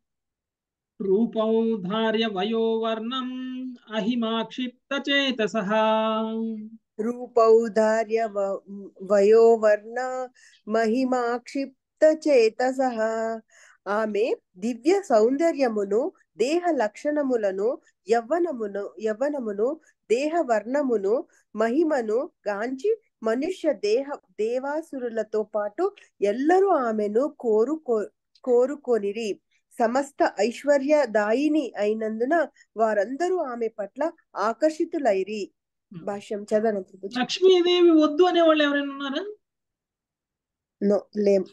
[SPEAKER 1] రూపౌధార్య వయోవర్ణం అహిమాక్షిప్తచేతసః
[SPEAKER 10] రూపౌదార్య వయోవర్ణ మహిమాక్షిప్త చేతసః ఆమె దివ్య సౌందర్యమును దేహ లక్షణములను యవ్వనమును యవ్వనమును దేహ వర్ణమును మహిమను గాంచి మనుష్య దేహ దేవాసురులతో పాటు ఎల్లరూ ఆమెను కోరు కోరుకొనిరి సమస్త ఐశ్వర్యదాయిని అయినందున వారందరూ ఆమె పట్ల ఆకర్షితులైరి భాష్యం చదవను
[SPEAKER 1] లక్ష్మీదేవి వద్దు అనే వాళ్ళు ఎవరైనా ఉన్నారా
[SPEAKER 10] నో లేం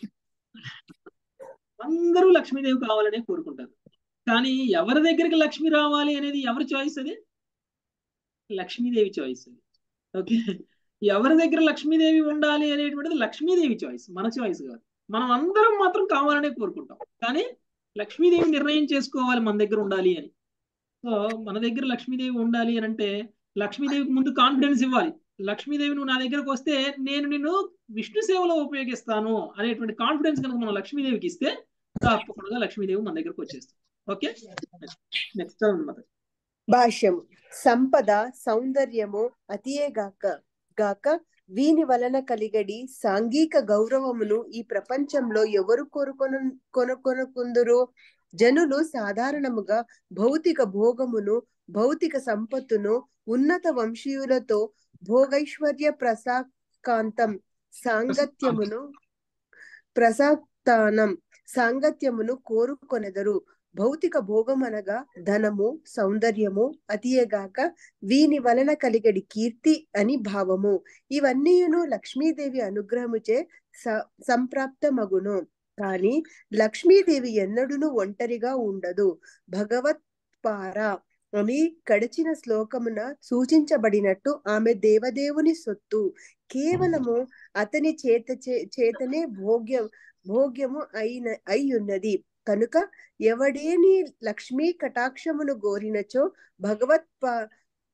[SPEAKER 1] అందరూ లక్ష్మీదేవి కావాలనే కోరుకుంటారు కానీ ఎవరి దగ్గరికి లక్ష్మి రావాలి అనేది ఎవరి చాయిస్ అది లక్ష్మీదేవి చాయిస్ అది ఓకే ఎవరి దగ్గర లక్ష్మీదేవి ఉండాలి అనేటువంటిది లక్ష్మీదేవి చాయిస్ మన చాయిస్ కాదు మనం అందరం మాత్రం కావాలనే కోరుకుంటాం కానీ లక్ష్మీదేవి నిర్ణయం చేసుకోవాలి మన దగ్గర ఉండాలి అని సో మన దగ్గర లక్ష్మీదేవి ఉండాలి అని అంటే లక్ష్మీదేవికి ముందు కాన్ఫిడెన్స్ ఇవ్వాలి లక్ష్మీదేవి నువ్వు నా దగ్గరకు వస్తే నేను నిన్ను విష్ణు సేవలో ఉపయోగిస్తాను అనేటువంటి కాన్ఫిడెన్స్ కనుక మనం లక్ష్మీదేవికి ఇస్తే తప్పకుండా లక్ష్మీదేవి మన దగ్గరకు వచ్చేస్తాం ఓకే నెక్స్ట్ అన్నమాట
[SPEAKER 10] భాష్యము సంపద సౌందర్యము అతియే గాక గాక వీని వలన కలిగడి సాంఘిక గౌరవమును ఈ ప్రపంచంలో ఎవరు కోరుకొన కొనుకొనుకుందురు జనులు సాధారణముగా భౌతిక భోగమును భౌతిక సంపత్తును ఉన్నత వంశీయులతో భోగైశ్వర్య ప్రసాకాంతం సాంగత్యమును ప్రసాక్తానం సాంగత్యమును కోరుకొనెదరు భౌతిక భోగం అనగా ధనము సౌందర్యము అతియేగాక వీని వలన కలిగడి కీర్తి అని భావము ఇవన్నీయును లక్ష్మీదేవి అనుగ్రహముచే సంప్రాప్తమగును కానీ లక్ష్మీదేవి ఎన్నడూను ఒంటరిగా ఉండదు భగవత్ పార అని గడిచిన శ్లోకమున సూచించబడినట్టు ఆమె దేవదేవుని సొత్తు కేవలము అతని చేత చేతనే భోగ్యం భోగ్యము అయిన అయి ఉన్నది కనుక ఎవడేని లక్ష్మీ కటాక్షమును గోరినచో భగవత్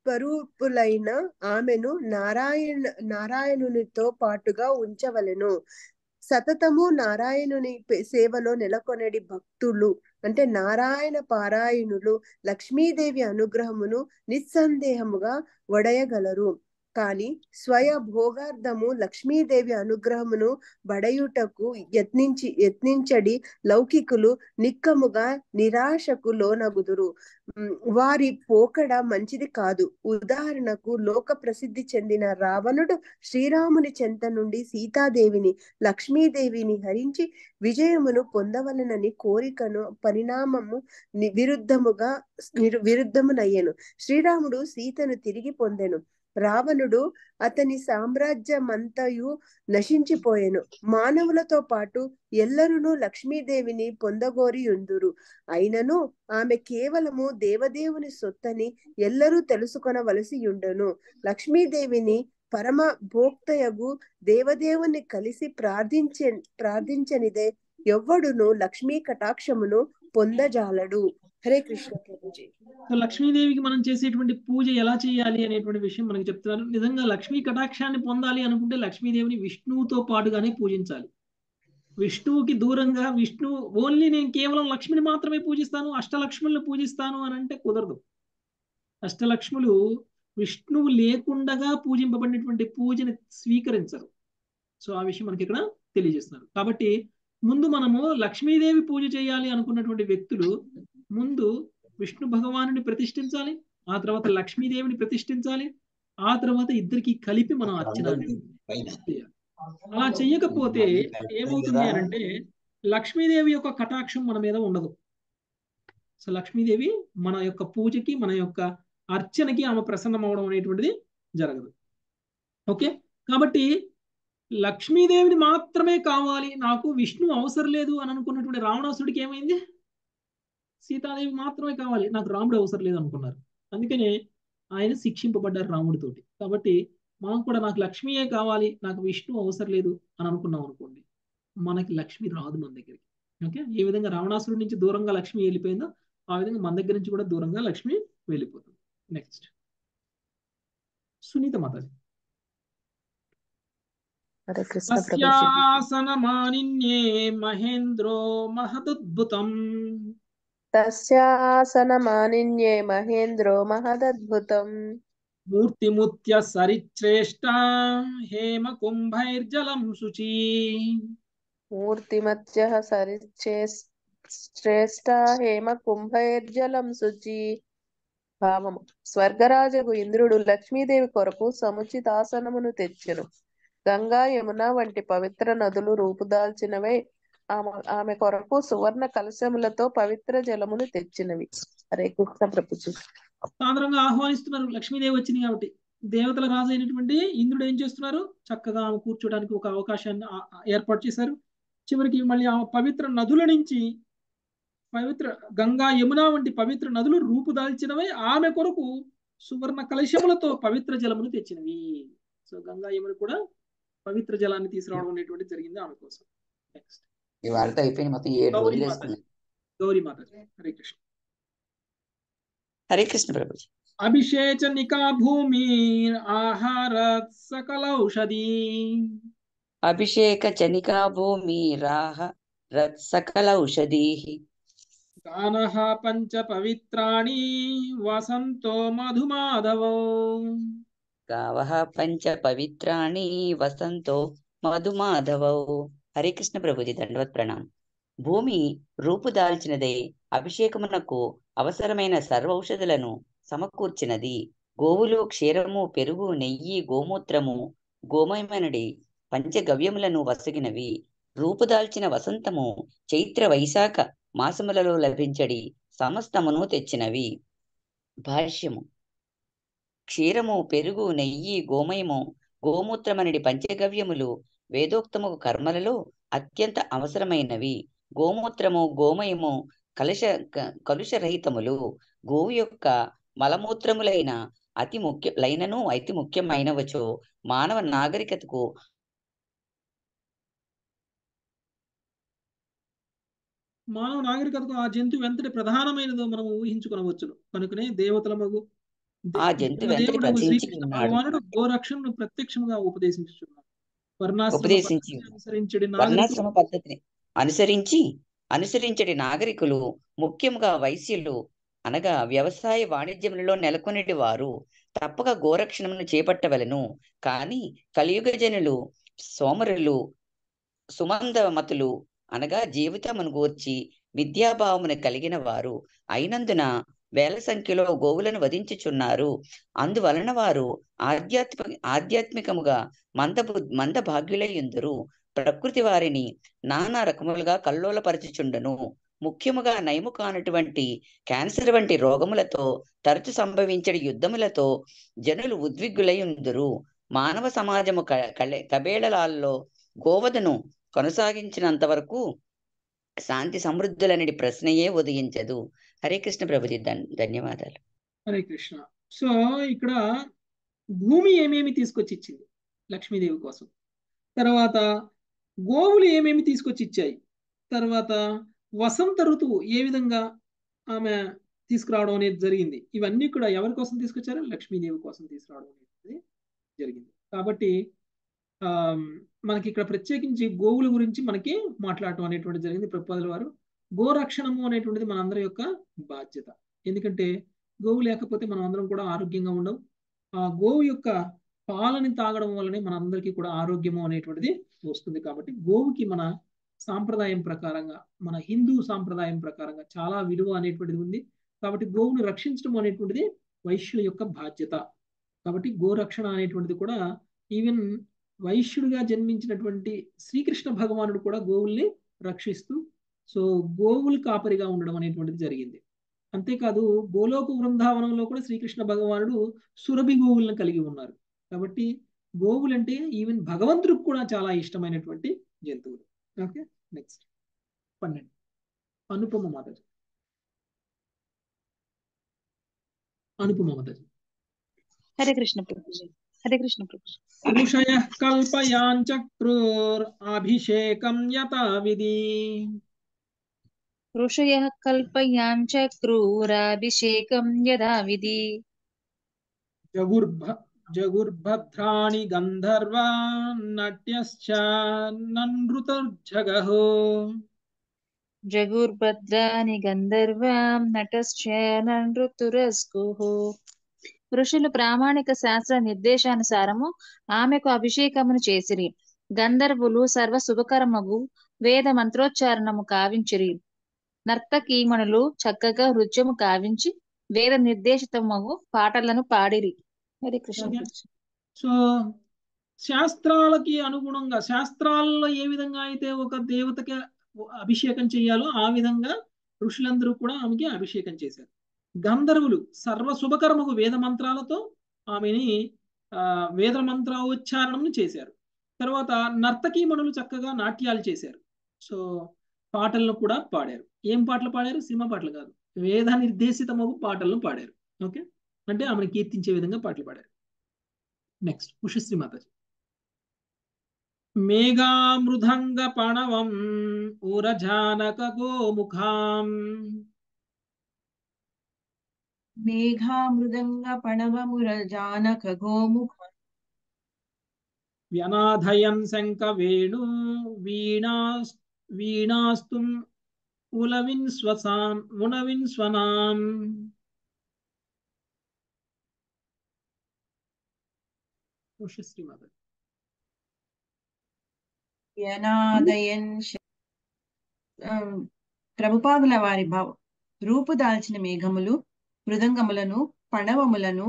[SPEAKER 10] స్వరూపులైన ఆమెను నారాయణ నారాయణునితో పాటుగా ఉంచవలెను సతతము నారాయణుని పే- సేవలో నెలకొనడి భక్తులు అంటే నారాయణ పారాయణులు లక్ష్మీదేవి అనుగ్రహమును నిస్సందేహముగా వడయగలరు కాని స్వయ భోగార్థము లక్ష్మీదేవి అనుగ్రహమును బడయుటకు యత్నించి యత్నించడి లౌకికులు నిక్కముగా నిరాశకు లోనగుదురు ఉమ్, వారి పోకడ మంచిది కాదు ఉదాహరణకు లోక ప్రసిద్ధి చెందిన రావణుడు శ్రీరాముని చెంత నుండి సీతాదేవిని లక్ష్మీదేవిని హరించి విజయమును పొందవలనని కోరికను పరిణామము ని- విరుద్ధముగా నిరు- విరుద్ధమునయ్యెను శ్రీరాముడు సీతను తిరిగి పొందెను రావణుడు అతని సామ్రాజ్యమంతయు నశించిపోయెను మానవులతో పాటు ఎల్లరును లక్ష్మీదేవిని పొందగోరి ఉందురు అయినను ఆమె కేవలము దేవదేవుని సొత్తని ఎల్లరూ తెలుసుకొనవలసి ఉండెను లక్ష్మీదేవిని పరమ భోక్తయగు దేవదేవుని కలిసి ప్రార్థించే ప్రార్థించనిదే ఎవ్వడును లక్ష్మీ కటాక్షమును పొందజాలడు హరే కృష్ణ ప్రభుజీ
[SPEAKER 1] సో లక్ష్మీదేవికి మనం చేసేటువంటి పూజ ఎలా చేయాలి అనేటువంటి విషయం మనకి చెప్తున్నారు నిజంగా లక్ష్మీ కటాక్షాన్ని పొందాలి అనుకుంటే లక్ష్మీదేవిని విష్ణువుతో పాటుగానే పూజించాలి విష్ణువుకి దూరంగా విష్ణువు ఓన్లీ నేను కేవలం లక్ష్మిని మాత్రమే పూజిస్తాను అష్టలక్ష్ములను పూజిస్తాను అని అంటే కుదరదు అష్టలక్ష్ములు విష్ణువు లేకుండగా పూజింపబడినటువంటి పూజని స్వీకరించరు సో ఆ విషయం మనకి ఇక్కడ తెలియజేస్తున్నారు కాబట్టి ముందు మనము లక్ష్మీదేవి పూజ చేయాలి అనుకున్నటువంటి వ్యక్తులు ముందు విష్ణు భగవానుని ప్రతిష్ఠించాలి ఆ తర్వాత లక్ష్మీదేవిని ప్రతిష్ఠించాలి ఆ తర్వాత ఇద్దరికి కలిపి మనం అర్చన అనేది చేయాలి. అలా చెయ్యకపోతే ఏమవుతుంది అని అంటే లక్ష్మీదేవి యొక్క కటాక్షం మన మీద ఉండదు సో లక్ష్మీదేవి మన యొక్క పూజకి మన యొక్క అర్చనకి ఆమె ప్రసన్నం అవడం అనేటువంటిది జరగదు ఓకే కాబట్టి లక్ష్మీదేవిని మాత్రమే కావాలి నాకు విష్ణు అవసరం లేదు అని అనుకున్నటువంటి రావణాసుడికి ఏమైంది సీతాదేవి మాత్రమే కావాలి నాకు రాముడు అవసరం లేదు అనుకున్నారు అందుకనే ఆయన శిక్షింపబడ్డారు రాముడితోటి కాబట్టి మనం కూడా నాకు లక్ష్మీయే కావాలి నాకు విష్ణు అవసరం లేదు అని అనుకున్నాం అనుకోండి మనకి లక్ష్మి రాదు మన దగ్గరికి ఓకే ఏ విధంగా రావణాసురుడి నుంచి దూరంగా లక్ష్మి వెళ్ళిపోయిందో ఆ విధంగా మన దగ్గర నుంచి కూడా దూరంగా లక్ష్మి వెళ్ళిపోతుంది నెక్స్ట్ సునీత మాతాజీ
[SPEAKER 11] హరే కృష్ణ ప్రభుజీ
[SPEAKER 1] తస్యాసనమానిన్యే మహేంద్రో మహదుద్భుతం
[SPEAKER 11] తస్యాసనమానిన్యే మహేంద్రో మహదద్భుతం
[SPEAKER 1] మూర్తిముత్య సరిశ్రేష్ట హేమ కుంభైర్జలం శుచి
[SPEAKER 11] మూర్తిమత్య సరిచే శ్రేష్ట హేమ కుంభైర్జలం శుచి భావము స్వర్గరాజగు ఇంద్రుడు లక్ష్మీదేవి కొరకు సముచితాసనమును తెచ్చెను గంగా యమున వంటి పవిత్ర నదులు రూపుదాల్చినవై ఆమె ఆమె కొరకు సువర్ణ కలశములతో పవిత్ర జలమును తెచ్చినవి హరే కృష్ణ ప్రభుజీ
[SPEAKER 1] సాధారణంగా ఆహ్వానిస్తున్నారు లక్ష్మీదేవి వచ్చింది కాబట్టి దేవతల రాజు అయినటువంటి ఇంద్రుడు ఏం చేస్తున్నారు చక్కగా ఆమె కూర్చోడానికి ఒక అవకాశాన్ని ఆ- ఆ- ఏర్పాటు చేశారు చివరికి మళ్ళీ ఆ పవిత్ర నదుల నుంచి పవిత్ర గంగా యమున వంటి పవిత్ర నదులు రూపుదాల్చినవై ఆమె కొరకు సువర్ణ కలశములతో పవిత్ర జలమును తెచ్చినవి సో గంగా యమున కూడా పవిత్ర జలాన్ని తీసుకురావడం అనేటువంటి జరిగింది ఆమె కోసం నెక్స్ట్
[SPEAKER 12] ఈ వార్త అయిపోయింది మొత్తం ఏడు
[SPEAKER 1] గౌరీ
[SPEAKER 12] రోజులు
[SPEAKER 1] మాతాజీ
[SPEAKER 12] వేసుకున్నాయి
[SPEAKER 1] గౌరీ మాతాజీ హరే కృష్ణ
[SPEAKER 12] హరే కృష్ణ ప్రభుజీ
[SPEAKER 1] అభిషేచనికా భూమి ఆహార సకలౌషధి
[SPEAKER 12] అభిషేక చనికా భూమి రాహ రత్ సకల ఔషధీః
[SPEAKER 1] గానః పంచ పవిత్రాణి వసంతో మధుమాధవో
[SPEAKER 12] గావః పంచ పవిత్రాణి వసంతో మధుమాధవౌ హరే కృష్ణ ప్రభుజీ దండవత్ ప్రణాం భూమి రూపుదాల్చినదై అభిషేకమునకు అవసరమైన సర్వౌషధులను సమకూర్చినది గోవులు క్షీరము పెరుగు నెయ్యి గోమూత్రము గోమయమనడి పంచగవ్యములను వసగినవి రూపుదాల్చిన వసంతము చైత్ర వైశాఖ మాసములలో లభించడి సమస్తమును తెచ్చినవి భాష్యము క్షీరము పెరుగు నెయ్యి గోమయము గోమూత్రమనడి పంచగవ్యములు వేదోక్తము కర్మలలో అత్యంత అవసరమైనవి గోమూత్రము గోమయము కలుష క- కలుషరహితములు గోవు యొక్క మలమూత్రములైన అతి ముఖ్య లైనను అతి ముఖ్యమైనవచో మానవ నాగరికతకు
[SPEAKER 1] మానవ నాగరికతకు ఆ జంతువు ఎంతటి ప్రధానమైనదో మనం ఊహించుకొనవచ్చును కనుకనే దేవతల మగు
[SPEAKER 12] ఆ
[SPEAKER 1] ఇక్కడ
[SPEAKER 12] జంతువు ఎంతటి
[SPEAKER 1] దేవుడు
[SPEAKER 12] ప్రతించి
[SPEAKER 1] శ్రీకృష్ణ
[SPEAKER 12] ఉన్నాడు
[SPEAKER 1] భగవానుడు గోరక్షణను ప్రత్యక్షంగా ఉపదేశించుచున్నాడు వర్ణాశ్రమ
[SPEAKER 12] ఉపదేశించి
[SPEAKER 1] పద్ధతిని అనుసరించడి
[SPEAKER 12] వర్ణాశ్రమ
[SPEAKER 1] నాగరికులు
[SPEAKER 12] పద్ధతిని అనుసరించి అనుసరించడి నాగరికులు ముఖ్యంగా వైశ్యులు అనగా వ్యవసాయ వాణిజ్యములలో నెలకొనేటి వారు తప్పక గోరక్షణమును చేపట్టవలెను కాని కలియుగ జనులు సోమరులు సుమందమతులు అనగా జీవితమును గూర్చి విద్యాభావమును కలిగిన వారు అయినందున వేల సంఖ్యలో గోవులను వధించుచున్నారు అందువలన వారు ఆధ్యాత్మిక ఆధ్యాత్మికముగా మంద మంద భాగ్యులయ్యుందురు ప్రకృతి వారిని నానా రకములుగా కల్లోలపరచుచుండును ముఖ్యముగా నయము కానటువంటి క్యాన్సర్ వంటి రోగములతో తరచు సంభవించడి యుద్ధములతో జనులు ఉద్విగ్గులై ఉందురు మానవ సమాజము క- కలే కబేళలాల్లో గోవధను కొనసాగించినంత వరకు శాంతి సమృద్ధులనడి ప్రశ్నయే ఉదయించదు హరే కృష్ణ ప్రభుజీ ధన్- ధన్యవాదాలు
[SPEAKER 1] హరే కృష్ణ సో ఇక్కడ భూమి ఏమేమి తీసుకొచ్చి ఇచ్చింది లక్ష్మీదేవి కోసం తర్వాత గోవులు ఏమేమి తీసుకొచ్చి ఇచ్చాయి తర్వాత వసంత ఋతువు ఏ విధంగా ఆమె తీసుకురావడం అనేది జరిగింది ఇవన్నీ కూడా ఎవరి కోసం తీసుకొచ్చారు లక్ష్మీదేవి కోసం తీసుకురావడం అనేది జరిగింది కాబట్టి ఆ మనకి ఇక్కడ ప్రత్యేకించి గోవుల గురించి మనకి మాట్లాడటం అనేటువంటి జరిగింది ప్రపోజల్ వారు గోరక్షణము అనేటువంటిది మనందరి యొక్క బాధ్యత ఎందుకంటే గోవు లేకపోతే మనం అందరం కూడా ఆరోగ్యంగా ఉండవు ఆ గోవు యొక్క పాలని తాగడం వల్లనే మనందరికీ కూడా ఆరోగ్యము అనేటువంటిది వస్తుంది కాబట్టి గోవుకి మన సాంప్రదాయం ప్రకారంగా మన హిందూ సాంప్రదాయం ప్రకారంగా చాలా విలువ అనేటువంటిది ఉంది కాబట్టి గోవును రక్షించడం అనేటువంటిది వైశ్యుల యొక్క బాధ్యత కాబట్టి గోరక్షణ అనేటువంటిది కూడా ఈవెన్ వైశ్యుడిగా జన్మించినటువంటి శ్రీకృష్ణ భగవానుడు కూడా గోవుల్ని రక్షిస్తూ సో గోవులు కాపరిగా ఉండడం అనేటువంటిది జరిగింది అంతేకాదు గోలోక వృందావనంలో కూడా శ్రీకృష్ణ భగవానుడు సురభి గోవులను కలిగి ఉన్నారు కాబట్టి గోవులంటే ఈవెన్ భగవంతుడికి కూడా చాలా ఇష్టమైనటువంటి జంతువులు ఓకే నెక్స్ట్ పన్నెండు అనుపమ మాతాజీ అనుపమ మాతాజీ
[SPEAKER 4] హరే కృష్ణ ప్రభుజీ హరే కృష్ణ ప్రభుజీ
[SPEAKER 1] ఋషయ కల్పయాంచక్రూర్ అభిషేకం యథా విధి
[SPEAKER 4] ఋషయः కల్పయాంచక్రూరాభిషేకం యదా విధి
[SPEAKER 1] జగుర్భ జగుర్భద్రాణి గంధర్వా నట్యశ్చ ననృతర్జగహో
[SPEAKER 4] జగుర్భద్రాని గంధర్వాం నటశ్చ నృతురస్కుః ఋషులు ప్రామాణిక శాస్త్ర నిర్దేశానుసారము ఆమెకు అభిషేకమును చేసిరి గంధర్వులు సర్వ శుభకరమగు వేద మంత్రోచ్చారణము కావించిరి నర్తకీమణులు చక్కగా నృత్యము కావించి వేద నిర్దేశితమగు పాటలను పాడిరి హరే కృష్ణ
[SPEAKER 1] ఓకే
[SPEAKER 4] ప్రభుజీ.
[SPEAKER 1] సో శాస్త్రాలకి అనుగుణంగా శాస్త్రాల్లో ఏ విధంగా అయితే ఒక దేవతకి అభిషేకం చేయాలో ఆ విధంగా ఋషులందరూ కూడా ఆమెకి అభిషేకం చేశారు గంధర్వులు సర్వ శుభకర్మకు వేద మంత్రాలతో ఆమెని ఆ, వేద మంత్రోచ్చారణను చేశారు తర్వాత నర్తకీమణులు చక్కగా నాట్యాలు చేశారు సో పాటలను కూడా పాడారు ఏం పాటలు పాడారు సినిమా పాటలు కాదు వేద నిర్దేశితమగు పాటలను పాడారు ఓకే అంటే ఆమెను కీర్తించే విధంగా పాటలు పాడారు నెక్స్ట్ ఉషశ్రీ మాతాజీ మేఘామృదంగ పణవం ఉరజానక గోముఖాం
[SPEAKER 2] మేఘామృదంగ పణవముర జానక గోముఖ
[SPEAKER 1] వ్యనాధయం శంఖ వేణు వీణా వీణాస్తుం ఉలవిన్ స్వసాం ఉణవిన్ స్వనాం ఉషశ్రీ మాతాజీ
[SPEAKER 2] యనాదయన్ శ- ఆ, ప్రభుపాదుల వారి భావ రూపు దాల్చిన మేఘములు మృదంగములను పణవములను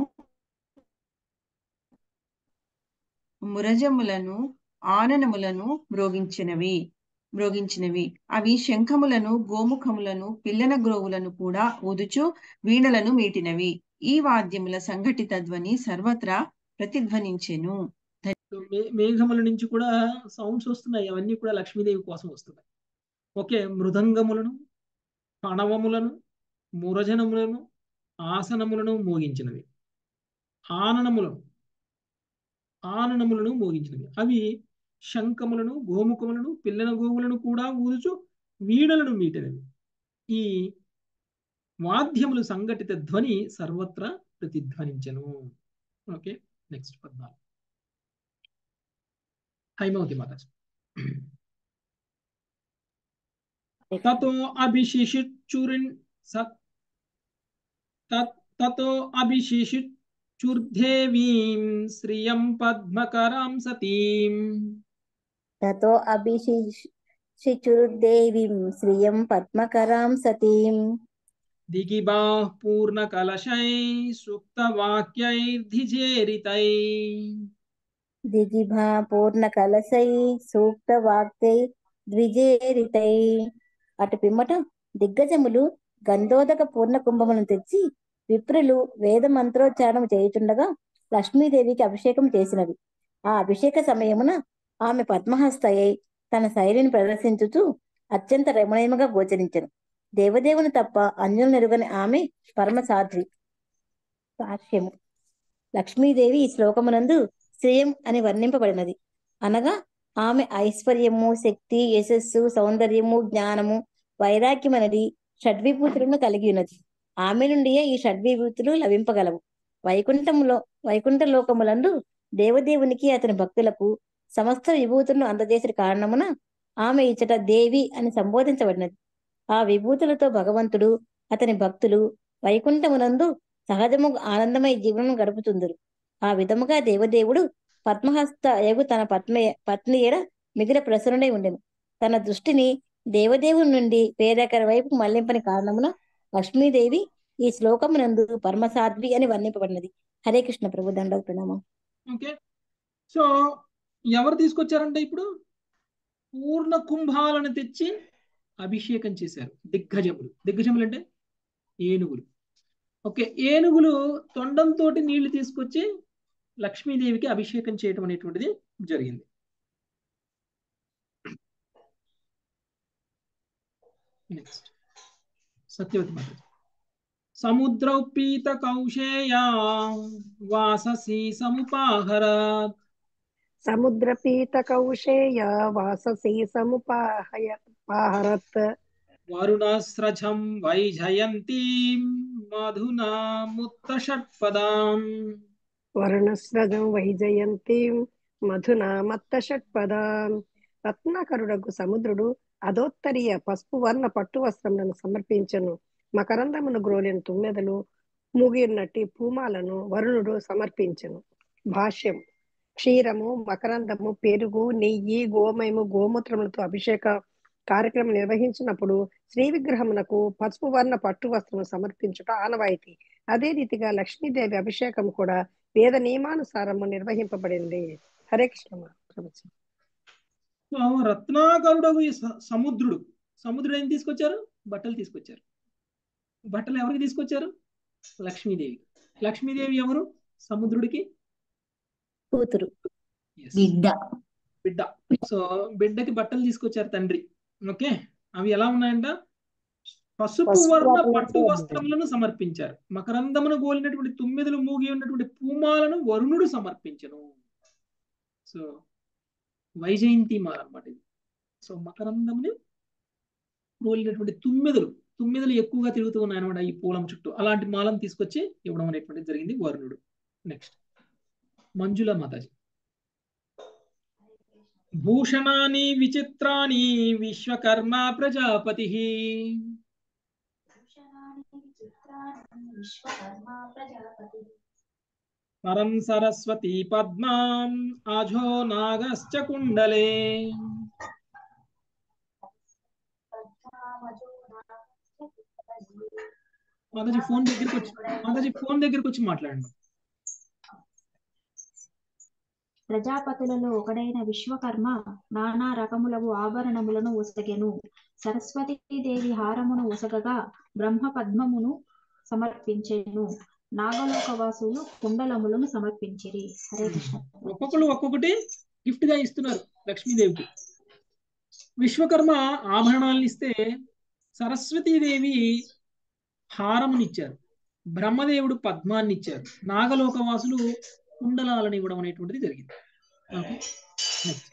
[SPEAKER 2] మురజములను ఆననములను మ్రోగించినవి మ్రోగించినవి అవి శంఖములను గోముఖములను పిల్లన గ్రోవులను కూడా ఊదుచు వీణలను మీటినవి ఈ వాద్యముల సంఘటిత ధ్వని సర్వత్రా ప్రతిధ్వనించెను
[SPEAKER 1] సో మే- మేఘముల నుంచి కూడా సౌండ్స్ వస్తున్నాయి అవన్నీ కూడా లక్ష్మీదేవి కోసం వస్తున్నాయి ఓకే మృదంగములను పణవములను మురజనములను ఆసనములను మోగించినవి ఆననములను ఆననములను మోగించినవి అవి శంఖములను గోముఖములను పిల్లన గోవులను కూడా ఊదుచు వీణలను మీటినవి ఈ వాద్యములు సంఘటిత ధ్వని సర్వత్రా ప్రతిధ్వనించను ఓకే నెక్స్ట్ పద్నాలుగు హైమవతి మాతాజీ తతో అభిశిషిచురిన్ సత్ తతో అభిశిషిచుర్దేవీం శ్రియం పద్మకరాం సతీం
[SPEAKER 3] తతో అభిషిచుర్దేవీం శ్రియం పద్మకరాం సతీం
[SPEAKER 1] దిగిబాః పూర్ణకలశై సూక్తవాక్యైర్ధిజేరితై
[SPEAKER 3] దిగిభా పూర్ణకలశై సూక్తవాక్తై ద్విజేరితై అటు పిమ్మట దిగ్గజములు గంధోదక పూర్ణ కుంభములను తెచ్చి విప్రులు వేద మంత్రోచ్చారణం చేయుచుండగా లక్ష్మీదేవికి అభిషేకం చేసినవి ఆ అభిషేక సమయమున ఆమె పద్మహస్తయై తన శైలిని ప్రదర్శించుచు అత్యంత రమణీయముగా గోచరించెను దేవదేవుని తప్ప అన్యులు నెరుగని ఆమె పరమసాధ్వి భాష్యము లక్ష్మీదేవి ఈ శ్లోకమునందు శ్రేయం అని వర్ణింపబడినది అనగా ఆమె ఐశ్వర్యము శక్తి యశస్సు సౌందర్యము జ్ఞానము వైరాగ్యం అనేది షడ్విభూతులను కలిగి ఉన్నది ఆమె నుండియే ఈ షడ్విభూతులు లభింపగలవు వైకుంఠములో వైకుంఠ లోకములందు దేవదేవునికి అతని భక్తులకు సమస్త విభూతులను అందజేసిన కారణమున ఆమె ఇచ్చట దేవి అని సంబోధించబడినది ఆ విభూతులతో భగవంతుడు అతని భక్తులు వైకుంఠమునందు సహజము ఆనందమయ జీవనం గడుపుతుందరు ఆ విధముగా దేవదేవుడు పద్మహస్త ఎగు తన పద్మ పత్ని ఎడ మిగిలిన ప్రసన్నుడై ఉండెను తన దృష్టిని దేవదేవుని నుండి వేరొకరి వైపు మళ్లింపని కారణమున లక్ష్మీదేవి ఈ శ్లోకమునందు పరమసాధ్వి అని వర్ణింపబడినది హరే కృష్ణ ప్రభు దండ ప్రణామం
[SPEAKER 1] ఓకే సో ఎవరు తీసుకొచ్చారంటే ఇప్పుడు పూర్ణ కుంభాలను తెచ్చి అభిషేకం చేశారు దిగ్గజములు దిగ్గజములు అంటే ఏనుగులు ఓకే ఏనుగులు తొండంతో నీళ్లు తీసుకొచ్చి లక్ష్మీదేవికి అభిషేకం చేయటం అనేటువంటిది జరిగింది నెక్స్ట్ సత్యవతి మాత సముద్రౌపీత కౌశేయా వాససి సముపాహరాత్
[SPEAKER 5] సముద్రపీత కౌశేయ వాససి సముపాహయ పాహరత్
[SPEAKER 1] వరుణస్రజం వైజయంతీం మధునా ముత్తషట్పదాం
[SPEAKER 5] వరుణస్రజం వైజయంతీం మధునా మత్త షట్పదాం రత్నాకరుడకు సముద్రుడు అధోత్తరీయ పసుపు వర్ణ పట్టు వస్త్రములను సమర్పించను మకరందమును గ్రోలిన తుమ్మెదలు మూగిన్నట్టి పూమాలను వరుణుడు సమర్పించను భాష్యం క్షీరము మకరందము పెరుగు నెయ్యి గోమయము గోమూత్రములతో అభిషేక కార్యక్రమం నిర్వహించినప్పుడు శ్రీ విగ్రహమునకు పసుపు వర్ణ పట్టు వస్త్రము సమర్పించుట ఆనవాయితీ అదే రీతిగా లక్ష్మీదేవి అభిషేకం కూడా వేద నియమానుసారము నిర్వహింపబడింది హరే కృష్ణ ప్రభుజీ.
[SPEAKER 1] సో రత్నాకరుడు ఈ స- సముద్రుడు సముద్రుడు ఏం తీసుకొచ్చారు బట్టలు తీసుకొచ్చారు బట్టలు ఎవరికి తీసుకొచ్చారు లక్ష్మీదేవి లక్ష్మీదేవి ఎవరు సముద్రుడికి
[SPEAKER 3] కూతురు
[SPEAKER 1] Yes.
[SPEAKER 3] బిడ్డ
[SPEAKER 1] బిడ్డ సో బిడ్డకి బట్టలు తీసుకొచ్చారు తండ్రి ఓకే అవి ఎలా ఉన్నాయంట పసుపు
[SPEAKER 3] పసుపు
[SPEAKER 1] వర్ణ
[SPEAKER 3] వర్ణ
[SPEAKER 1] పట్టు
[SPEAKER 3] వస్త్రములు.
[SPEAKER 1] వస్త్రములను సమర్పించారు మకరందమును గోలినటువంటి తుమ్మెదలు మూగి ఉన్నటువంటి పూమాలను వరుణుడు సమర్పించను సో వైజయంతి మాల అన్నమాట ఇది సో మకరందముని గోలినటువంటి తుమ్మెదలు తుమ్మెదలు ఎక్కువగా తిరుగుతూ ఉన్నాయి అనమాట ఈ పూలం చుట్టూ అలాంటి మాలను తీసుకొచ్చి ఇవ్వడం అనేటువంటిది జరిగింది వరుణుడు నెక్స్ట్ మంజుల మాతాజీ భూషణాని విచిత్రాని విశ్వకర్మ ప్రజాపతి పరం సరస్వతి పద్మాం ఆజో నాగశ్చ కుండలే మాతాజీ ఫోన్ దగ్గరికి వచ్చి మాతాజీ ఫోన్ దగ్గరికి వచ్చి మాట్లాడండి
[SPEAKER 13] ప్రజాపతులలో ఒకడైన విశ్వకర్మ నానా రకములగు ఆభరణములను ఒసగెను సరస్వతీదేవి హారమును ఒసగగా బ్రహ్మ పద్మమును సమర్పించెను నాగలోకవాసులు కుండలములను సమర్పించిరి హరే కృష్ణ
[SPEAKER 1] ఒక్కొక్కరు ఒక్కొక్కటి గిఫ్ట్ గా ఇస్తున్నారు లక్ష్మీదేవికి విశ్వకర్మ ఆభరణాలను ఇస్తే సరస్వతీదేవి హారమునిచ్చారు బ్రహ్మదేవుడు పద్మాన్ని ఇచ్చారు నాగలోకవాసులు కుండలాలను ఇవ్వడం అనేటువంటిది జరిగింది ఓకే నెక్స్ట్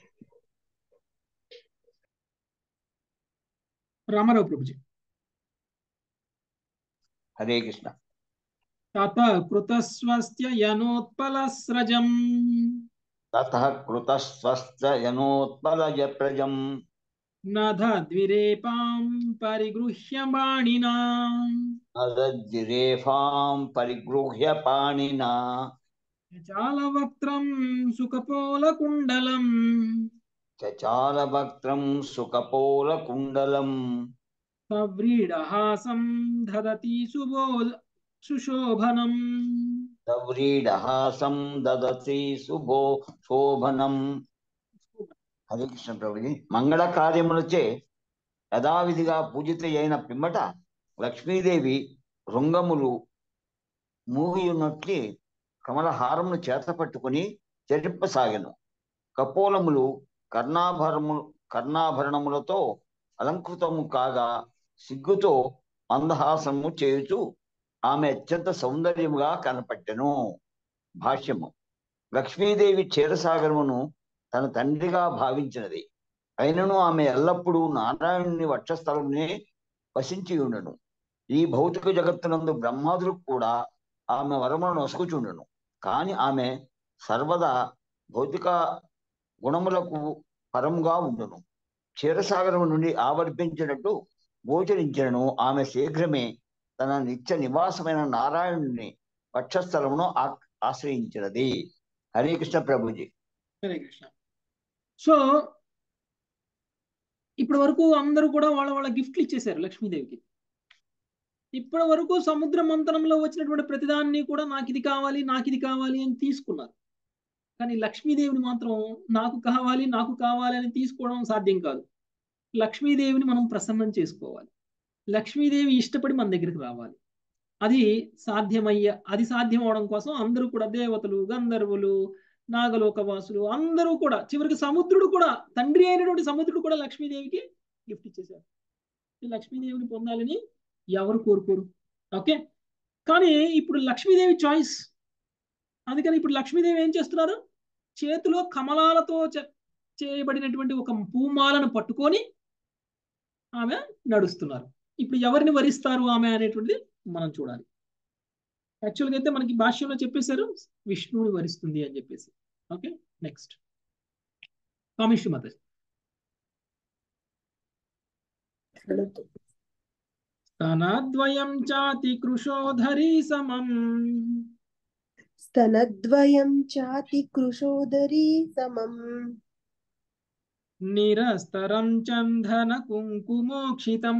[SPEAKER 1] రామారావు ప్రభుజీ
[SPEAKER 8] హరే కృష్ణ
[SPEAKER 1] తత కృతస్వస్త్యయనోత్పలస్రజం
[SPEAKER 8] తతః కృతస్వస్థయనోత్పలజప్రజం
[SPEAKER 1] నధద్విరేపాం పరిగృహ్య బాణినా
[SPEAKER 8] నదద్విరేఫాం పరిగృహ్య పాణినా
[SPEAKER 1] చాలవక్త్రం సుకపోలకుండలం
[SPEAKER 8] చచాలభక్త్రం సుకపోలకుండలం
[SPEAKER 1] సవ్రీడహాసం దదతి సుబో సుశోభనం
[SPEAKER 8] సవ్రీడహాసం దదతి శుభో శోభనం హరే కృష్ణ ప్రభుజీ మంగళ కార్యములచే యథావిధిగా పూజిత అయిన పిమ్మట లక్ష్మీదేవి రుంగములు మూగి ఉన్నట్లు కమలహారమును చేత పట్టుకుని చరింపసాగెను కపోలములు కర్ణాభరణము కర్ణాభరణములతో అలంకృతము కాగా సిగ్గుతో మందహాసము చేయుచు ఆమె అత్యంత సౌందర్యముగా కనపట్టెను భాష్యము లక్ష్మీదేవి క్షీరసాగరమును తన తండ్రిగా భావించినది అయినను ఆమె ఎల్లప్పుడూ నారాయణుని వక్షస్థలమునే వసించి ఉండను ఈ భౌతిక జగత్తునందు బ్రహ్మాదులకు కూడా ఆమె వరములను నొసుకుచుండును కాని ఆమె సర్వదా భౌతిక గుణములకు పరముగా ఉండును క్షీరసాగరము నుండి ఆవర్భించినట్టు గోచరించినను ఆమె శీఘ్రమే తన నిత్య నివాసమైన నారాయణుని వక్షస్థలమును ఆ- ఆశ్రయించినది హరే కృష్ణ ప్రభుజీ
[SPEAKER 1] హరే కృష్ణ సో ఇప్పటి వరకు అందరూ కూడా వాళ్ళ వాళ్ళ గిఫ్ట్లు ఇచ్చేశారు లక్ష్మీదేవికి ఇప్పటి వరకు సముద్ర మంతనంలో వచ్చినటువంటి ప్రతిదాన్ని కూడా నాకు ఇది కావాలి నాకు ఇది కావాలి అని తీసుకున్నారు కానీ లక్ష్మీదేవిని మాత్రం నాకు కావాలి నాకు కావాలి అని తీసుకోవడం సాధ్యం కాదు లక్ష్మీదేవిని మనం ప్రసన్నం చేసుకోవాలి లక్ష్మీదేవి ఇష్టపడి మన దగ్గరికి రావాలి అది సాధ్యమయ్యే అది సాధ్యం అవడం కోసం అందరూ కూడా దేవతలు గంధర్వులు నాగలోకవాసులు అందరూ కూడా చివరికి సముద్రుడు కూడా తండ్రి అయినటువంటి సముద్రుడు కూడా లక్ష్మీదేవికి గిఫ్ట్ ఇచ్చేశారు ఈ లక్ష్మీదేవిని పొందాలని ఎవరు కోరుకోరు ఓకే కానీ ఇప్పుడు లక్ష్మీదేవి చాయిస్ అందుకని ఇప్పుడు లక్ష్మీదేవి ఏం చేస్తున్నారు చేతిలో కమలాలతో చే- చేయబడినటువంటి ఒక పూమాలను పట్టుకొని ఆమె నడుస్తున్నారు ఇప్పుడు ఎవరిని వరిస్తారు ఆమె అనేటువంటిది మనం చూడాలి యాక్చువల్గా అయితే మనకి భాష్యంలో చెప్పేశారు విష్ణువుని వరిస్తుంది అని చెప్పేసి ఓకే నెక్స్ట్ కామిష్టి మత స్తనద్వయం చాతి కృశోధరీ సమం
[SPEAKER 10] స్తనద్వయం చాతి కృశోదరీ సమం
[SPEAKER 1] నిరస్తరం చందన కుంకుమోక్షితం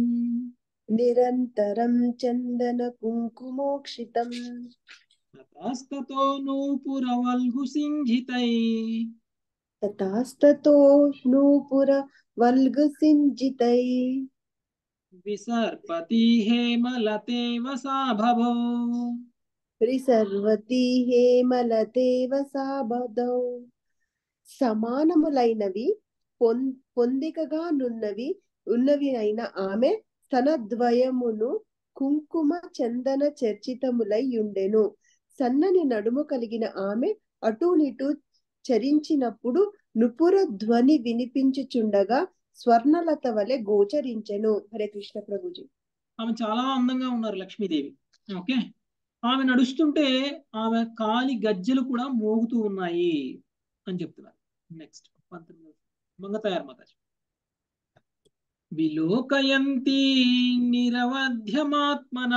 [SPEAKER 10] నిరంతరం చందన కుంకుమోక్షితం
[SPEAKER 1] తతస్తతో నూపురవల్గు సింహితై
[SPEAKER 10] తతాస్తతో నూపుర వల్గు సింజితై
[SPEAKER 1] విసర్పతి హేమలతేవ సా భవో
[SPEAKER 10] రిసర్వతి హేమలతేవ సాబదౌ సమానములైనవి పొం పొందికగా నున్నవి ఉన్నవి అయిన ఆమె స్తనద్వయమును కుంకుమ చందన చర్చితములై ఉండెను సన్నని నడుము కలిగిన ఆమె అటునిటు చరించినప్పుడు నుపుర ధ్వని వినిపించుచుండగా స్వర్ణలత వలె గోచరించెను హరే కృష్ణ ప్రభుజీ
[SPEAKER 1] ఆమె చాలా అందంగా ఉన్నారు లక్ష్మీదేవి ఓకే ఆమె నడుస్తుంటే ఆమె కాలి గజ్జెలు కూడా మోగుతూ ఉన్నాయి అని చెప్తున్నారు నెక్స్ట్ పంతొమ్మిది మంగతయారు మాతాజీ విలోకయంతి నిరవధ్యమాత్మన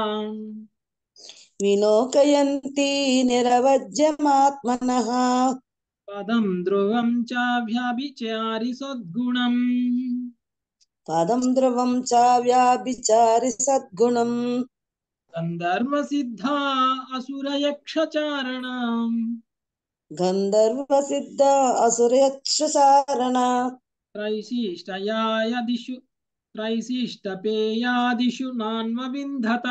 [SPEAKER 9] విలోకయంతి నిరవజ్యమాత్మనః
[SPEAKER 1] పదం ధ్రువం చాభ్యాభిచారి సద్గుణం
[SPEAKER 9] పదం ధ్రువం చావ్యాభిచారి సద్గుణం
[SPEAKER 1] గంధర్వ సిద్ధ అసురయక్షచారణం
[SPEAKER 9] గంధర్వ సిద్ధ అసురయక్షసారణ
[SPEAKER 1] త్రైశిష్టయాయదిషు త్రైశిష్టపేయాదిషు నాన్వవింధత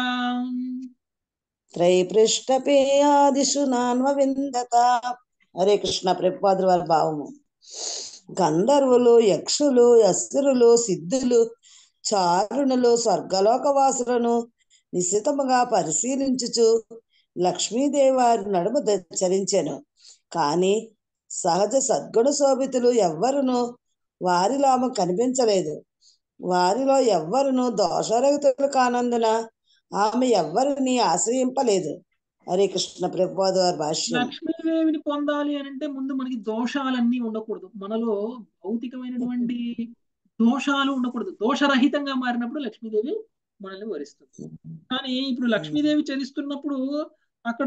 [SPEAKER 9] త్రైపృష్టపేయాదిషు నాన్వ విందత హరే కృష్ణ ప్రభుపాదుల వారి భావము గంధర్వులు యక్షులు అసురులు సిద్ధులు చారుణులు స్వర్గలోకవాసులను నిశితముగా పరిశీలించుచు లక్ష్మీదేవి వారి నడుమ ద- చరించెను కాని సహజ సద్గుణ శోభితులు ఎవ్వరును వారిలో ఆమె కనిపించలేదు వారిలో ఎవ్వరును దోషరహితులు కానందున ఆమె ఎవ్వరిని ఆశ్రయింపలేదు హరే కృష్ణ ప్రభుపాద వారి భాష్యం
[SPEAKER 1] లక్ష్మీదేవిని పొందాలి అని అంటే ముందు మనకి దోషాలన్నీ ఉండకూడదు మనలో భౌతికమైనటువంటి దోషాలు ఉండకూడదు దోషరహితంగా మారినప్పుడు లక్ష్మీదేవి మనల్ని వరిస్తుంది కానీ ఇప్పుడు లక్ష్మీదేవి చరిస్తున్నప్పుడు అక్కడ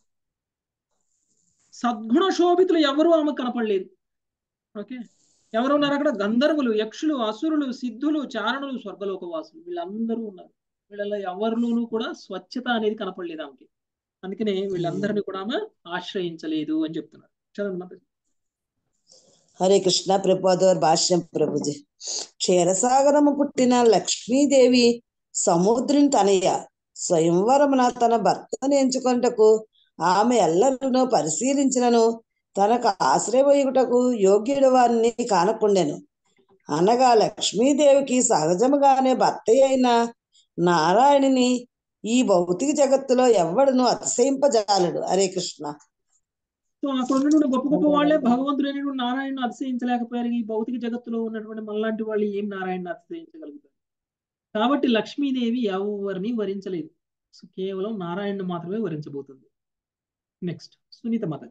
[SPEAKER 1] సద్గుణ శోభితులు ఎవరు ఆమె కనపడలేదు ఓకే ఎవరు ఉన్నారు అక్కడ గంధర్వులు యక్షులు అసురులు సిద్ధులు చారణులు స్వర్గలోకవాసులు వీళ్ళందరూ ఉన్నారు వీళ్ళలో ఎవరిలోనూ కూడా స్వచ్ఛత అనేది కనపడలేదు ఆమెకి అందుకనే వీళ్ళందరినీ కూడా ఆమె ఆశ్రయించలేదు అని చెప్తున్నారు చదవండి మాతాజీ.
[SPEAKER 9] హరే కృష్ణ ప్రభుపాద వారి భాష్యం ప్రభుజీ క్షీరసాగరము పుట్టిన లక్ష్మీదేవి సముద్రుని తనయ స్వయంవరమున తన భర్తను ఎంచుకొనుటకు ఆమె ఎల్లరూ పరిశీలించినను తనకు ఆశ్రయమయ్యుటకు యోగ్యుడు వారిని కానకుండెను అనగా లక్ష్మీదేవికి సహజముగానే భర్త అయిన నారాయణుని ఈ భౌతిక జగత్తులో ఎవ్వడును అతిశయింపజాలడు హరే కృష్ణ
[SPEAKER 1] సో అక్కడ ఉన్నటువంటి గొప్ప గొప్ప వాళ్ళే భగవంతుడు అనేటువంటి నారాయణ అతిశయించలేకపోయారు ఈ భౌతిక జగత్తులో ఉన్నటువంటి మనలాంటి వాళ్ళు ఏం నారాయణ అతిశయించగలుగుతారు కాబట్టి లక్ష్మీదేవి ఎవరిని వరించలేదు సో కేవలం నారాయణ మాత్రమే వరించబోతుంది నెక్స్ట్ సునీత మాతాజీ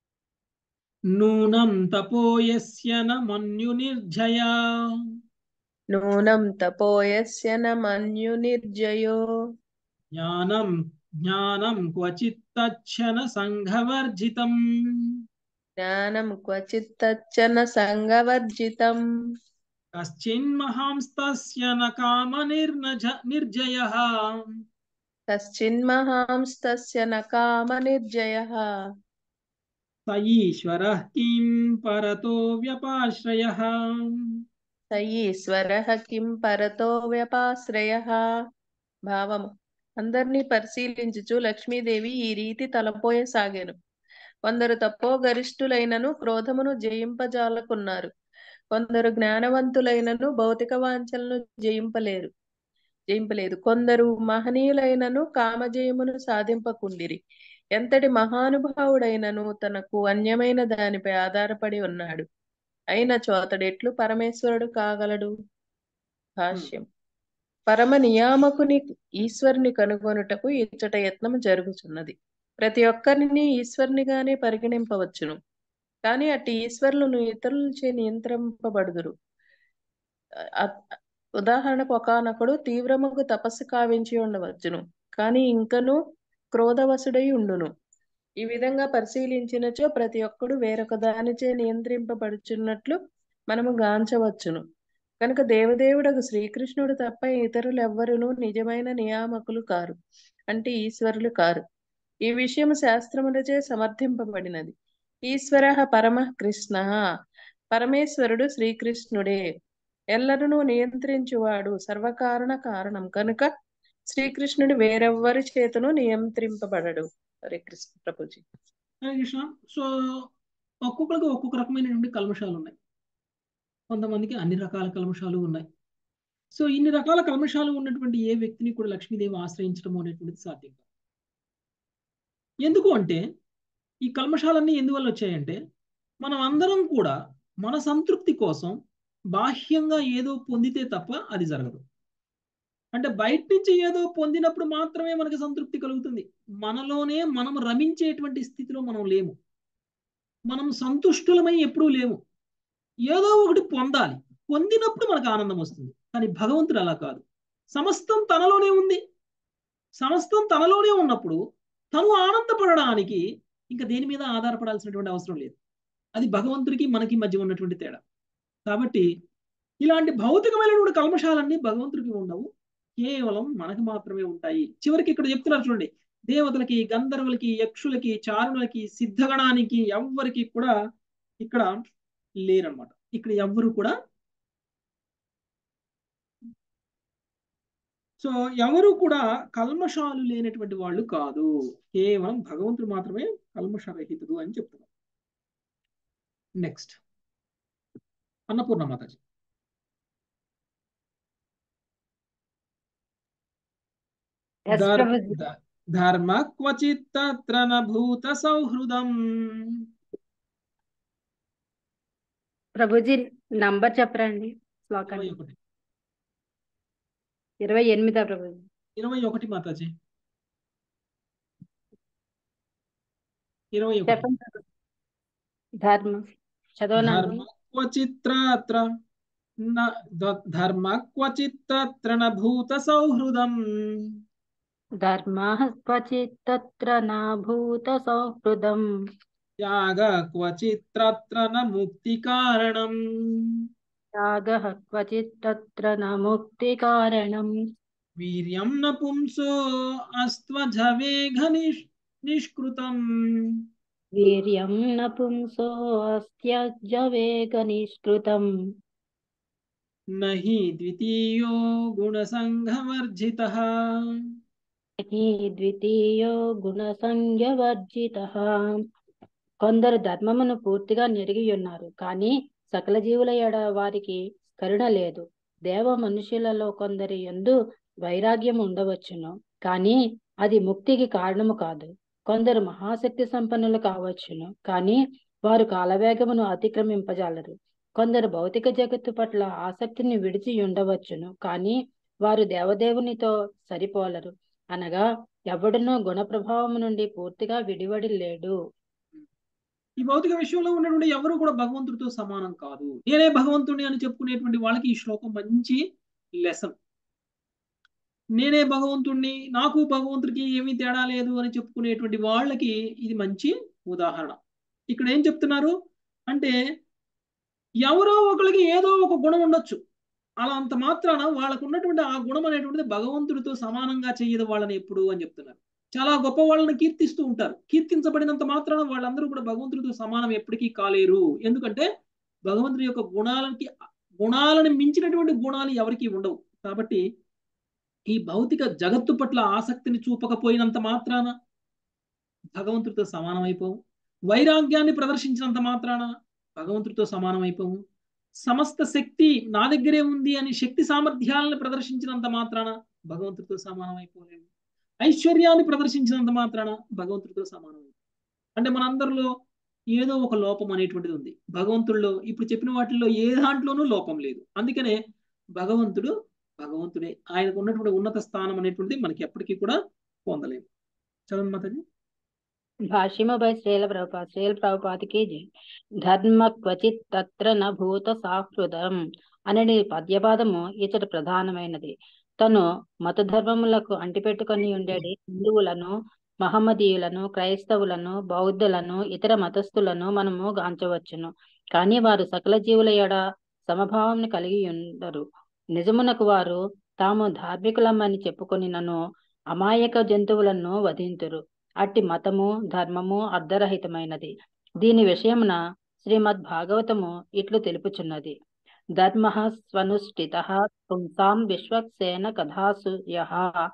[SPEAKER 1] నూనం తపోయస్య న మన్యు నిర్జయ
[SPEAKER 11] నూనం తపోయస్య న మన్యు నిర్జయో
[SPEAKER 1] జ్ఞానం జ్ఞానం క్వచిత్తచ్చన సంఘవర్జితం
[SPEAKER 11] జ్ఞానం క్వచిత్తచ్చన సంగవర్జితం
[SPEAKER 1] కశ్చిన్మహాంస్తస్య న కామ నిర్నజ నిర్జయ
[SPEAKER 11] కశ్చిన్మహాంస్తస్య న కామ నిర్జయః
[SPEAKER 1] స ఈశ్వర కిం పరతో వ్యపాశ్రయ
[SPEAKER 11] స ఈశ్వరః కిం పరతో వ్యపాశ్రయః భావము అందరినీ పరిశీలించుచు లక్ష్మీదేవి ఈ రీతి తలపోయసాగాను కొందరు తప్పో గరిష్ఠులైనను క్రోధమును జయింపజాలకున్నారు కొందరు జ్ఞానవంతులైనను భౌతిక వాంఛలను జయింపలేరు జయింపలేదు కొందరు మహనీయులైనను కామజయమును సాధింపకుండిరి ఎంతటి మహానుభావుడైనను తనకు అన్యమైన దానిపై ఆధారపడి ఉన్నాడు అయినచో అతడెట్లు పరమేశ్వరుడు కాగలడు భాష్యం పరమ నియామకుని ఈశ్వరుని కనుగొనుటకు ఇచ్చట యత్నం జరుగుతున్నది ప్రతి ఒక్కరిని ఈశ్వరునిగానే పరిగణింపవచ్చును కానీ అట్టి ఈశ్వరులను ఇతరులచే నియంత్రింపబడుదురు అ- ఉదాహరణకు ఒకనొకడు తీవ్రముగు తపస్సు కావించి ఉండవచ్చును కానీ ఇంకను క్రోధవశుడై ఉండును ఈ విధంగా పరిశీలించినచో ప్రతి ఒక్కడు వేరొక దానిచే నియంత్రింపబడుచున్నట్లు మనము గాంచవచ్చును కనుక దేవదేవుడకు శ్రీకృష్ణుడు తప్ప ఇతరులు ఎవ్వరును నిజమైన నియామకులు కారు అంటే ఈశ్వరులు కారు ఈ విషయం శాస్త్రములచే సమర్థింపబడినది ఈశ్వర పరమ కృష్ణ పరమేశ్వరుడు శ్రీకృష్ణుడే ఎల్లరను నియంత్రించువాడు సర్వకారణ కారణం కనుక శ్రీకృష్ణుడు వేరెవ్వరి చేతను నియంత్రింపబడడు హరే కృష్ణ ప్రభుజీ
[SPEAKER 1] హరే కృష్ణ సో ఒక్కొక్కరికి ఒక్కొక్క రకమైనటువంటి కల్మషాలు ఉన్నాయి కొంతమందికి అన్ని రకాల కల్మషాలు ఉన్నాయి సో ఇన్ని రకాల కల్మషాలు ఉన్నటువంటి ఏ వ్యక్తిని కూడా లక్ష్మీదేవి ఆశ్రయించడం అనేటువంటిది సాధ్యం కాదు ఎందుకు అంటే ఈ కల్మషాలన్నీ ఎందువల్ల వచ్చాయంటే మనం అందరం కూడా మన సంతృప్తి కోసం బాహ్యంగా ఏదో పొందితే తప్ప అది జరగదు అంటే బయట నుంచి ఏదో పొందినప్పుడు మాత్రమే మనకి సంతృప్తి కలుగుతుంది మనలోనే మనం రమించేటువంటి స్థితిలో మనం లేము మనం సంతుష్టులమై ఎప్పుడూ లేము ఏదో ఒకటి పొందాలి పొందినప్పుడు మనకు ఆనందం వస్తుంది కానీ భగవంతుడు అలా కాదు సమస్తం తనలోనే ఉంది సమస్తం తనలోనే ఉన్నప్పుడు తను ఆనందపడడానికి ఇంకా దేని మీద ఆధారపడాల్సినటువంటి అవసరం లేదు అది భగవంతుడికి మనకి మధ్య ఉన్నటువంటి తేడా కాబట్టి ఇలాంటి భౌతికమైనటువంటి కల్మషాలన్నీ భగవంతుడికి ఉండవు కేవలం మనకు మాత్రమే ఉంటాయి చివరికి ఇక్కడ చెప్తున్నారు చూడండి దేవతలకి గంధర్వులకి యక్షులకి చారుణులకి సిద్ధగణానికి ఎవ్వరికి కూడా ఇక్కడ లేరనమాట ఇక్కడ ఎవ్వరు కూడా సో ఎవరు కూడా కల్మషాలు లేనటువంటి వాళ్ళు కాదు కేవలం భగవంతుడు మాత్రమే కల్మషరహితుడు అని చెప్తున్నారు నెక్స్ట్ అన్నపూర్ణ మాతాజీ
[SPEAKER 7] Yes,
[SPEAKER 1] ధర్-
[SPEAKER 7] ప్రభుజీ.
[SPEAKER 1] ధ- ధర్మ క్వచిత్ తత్ర న భూత సౌహృదం
[SPEAKER 7] ప్రభుజీ నంబర్ చెప్పరండి శ్లోకాన్ని
[SPEAKER 1] ఇరవై ఒకటి
[SPEAKER 7] ఇరవై ఎనిమిదా ప్రభుజీ
[SPEAKER 1] ఇరవై ఒకటి మాతాజీ ఇరవై ఒకటి
[SPEAKER 7] చెప్పండి ధర్మ చదవనండి
[SPEAKER 1] ధర్మ క్వచిత్రాత్ర న ద- ధర్మ క్వచిత్రత్ర న భూత సౌహృదం
[SPEAKER 7] ధర్మ క్వచిత్ తత్ర నా భూత సౌహృదం
[SPEAKER 1] త్యాగ క్వచిత్రత్ర న ముక్తి కారణం
[SPEAKER 7] త్యాగ క్వచిత్ తత్ర న ముక్తి కారణం
[SPEAKER 1] వీర్యం న పుంసో అస్త్వజవేఘ నిష్ నిష్కృతం
[SPEAKER 7] వీర్యం న పుంసో అస్త్యజవేగ నిష్కృతం
[SPEAKER 1] నహి ద్వితీయో గుణసంఘవర్జితః
[SPEAKER 7] హి ద్వితీయో గుణసంజ్ఞవర్జిత కొందరు ధర్మమును పూర్తిగా నెరిగి ఉన్నారు కానీ సకల జీవుల ఎడ వారికి కరుణ లేదు దేవ మనుషులలో కొందరి యందు వైరాగ్యం ఉండవచ్చును కానీ అది ముక్తికి కారణము కాదు కొందరు మహాశక్తి సంపన్నులు కావచ్చును కానీ వారు కాలవేగమును అతిక్రమింపజాలరు కొందరు భౌతిక జగత్తు పట్ల ఆసక్తిని విడిచి ఉండవచ్చును కానీ వారు దేవదేవునితో సరిపోలరు అనగా ఎవడునూ గుణ ప్రభావం నుండి పూర్తిగా విడివడి లేడు
[SPEAKER 1] ఈ భౌతిక విషయంలో ఉన్నటువంటి ఎవరు కూడా భగవంతుడితో సమానం కాదు నేనే భగవంతుడిని అని చెప్పుకునేటువంటి వాళ్ళకి ఈ శ్లోకం మంచి లెసన్ నేనే భగవంతుణ్ణి నాకు భగవంతుడికి ఏమీ తేడా లేదు అని చెప్పుకునేటువంటి వాళ్ళకి ఇది మంచి ఉదాహరణ ఇక్కడ ఏం చెప్తున్నారు అంటే ఎవరో ఒకరికి ఏదో ఒక గుణం ఉండొచ్చు అలా అంత మాత్రాన వాళ్ళకు ఉన్నటువంటి ఆ గుణం అనేటువంటిది భగవంతుడితో సమానంగా చెయ్యదు వాళ్ళని ఎప్పుడు అని చెప్తున్నారు చాలా గొప్ప వాళ్ళని కీర్తిస్తూ ఉంటారు కీర్తించబడినంత మాత్రాన వాళ్ళందరూ కూడా భగవంతుడితో సమానం ఎప్పటికీ కాలేరు ఎందుకంటే భగవంతుడి యొక్క గుణాలకి గుణాలను మించినటువంటి గుణాలు ఎవరికీ ఉండవు కాబట్టి ఈ భౌతిక జగత్తు పట్ల ఆసక్తిని చూపకపోయినంత మాత్రాన భగవంతుడితో సమానం అయిపోవు వైరాగ్యాన్ని ప్రదర్శించినంత మాత్రాన భగవంతుడితో సమానం అయిపోవు సమస్త శక్తి నా దగ్గరే ఉంది అని శక్తి సామర్థ్యాలను ప్రదర్శించినంత మాత్రాన భగవంతుడితో సమానం అయిపోలేము ఐశ్వర్యాన్ని ప్రదర్శించినంత మాత్రాన భగవంతుడితో సమానం అంటే మనందరిలో ఏదో ఒక లోపం అనేటువంటిది ఉంది భగవంతుడిలో ఇప్పుడు చెప్పిన వాటిల్లో ఏ దాంట్లోనూ లోపం లేదు అందుకనే భగవంతుడు భగవంతుడే ఆయనకు ఉన్నటువంటి ఉన్నత స్థానం అనేటువంటిది మనకి ఎప్పటికీ కూడా పొందలేము చదవండి మాతాజీ
[SPEAKER 7] భాష్యము బై శ్రీల ప్రభుపాద శ్రీల ప్రభుపాదికి జై. ధర్మ క్వచిత్ తత్ర న భూత సాహృదం అనని పద్యపాదము ఇతడు ప్రధానమైనది తను మత ధర్మములకు అంటిపెట్టుకొని ఉండేది హిందువులను మహమ్మదీయులను క్రైస్తవులను బౌద్ధులను ఇతర మతస్థులను మనము గాంచవచ్చును కానీ వారు సకల జీవుల ఎడ సమభావం కలిగి ఉండరు నిజమునకు వారు తాము ధార్మికులమని చెప్పుకొనినను అమాయక జంతువులను వధింతురు అట్టి మతము ధర్మము అర్ధరహితమైనది దీని విషయమున శ్రీమద్ భాగవతము ఇట్లు తెలుపుచున్నది ధర్మ స్వనుష్ఠిత పుంసాం విశ్వక్సేన కథాసు యః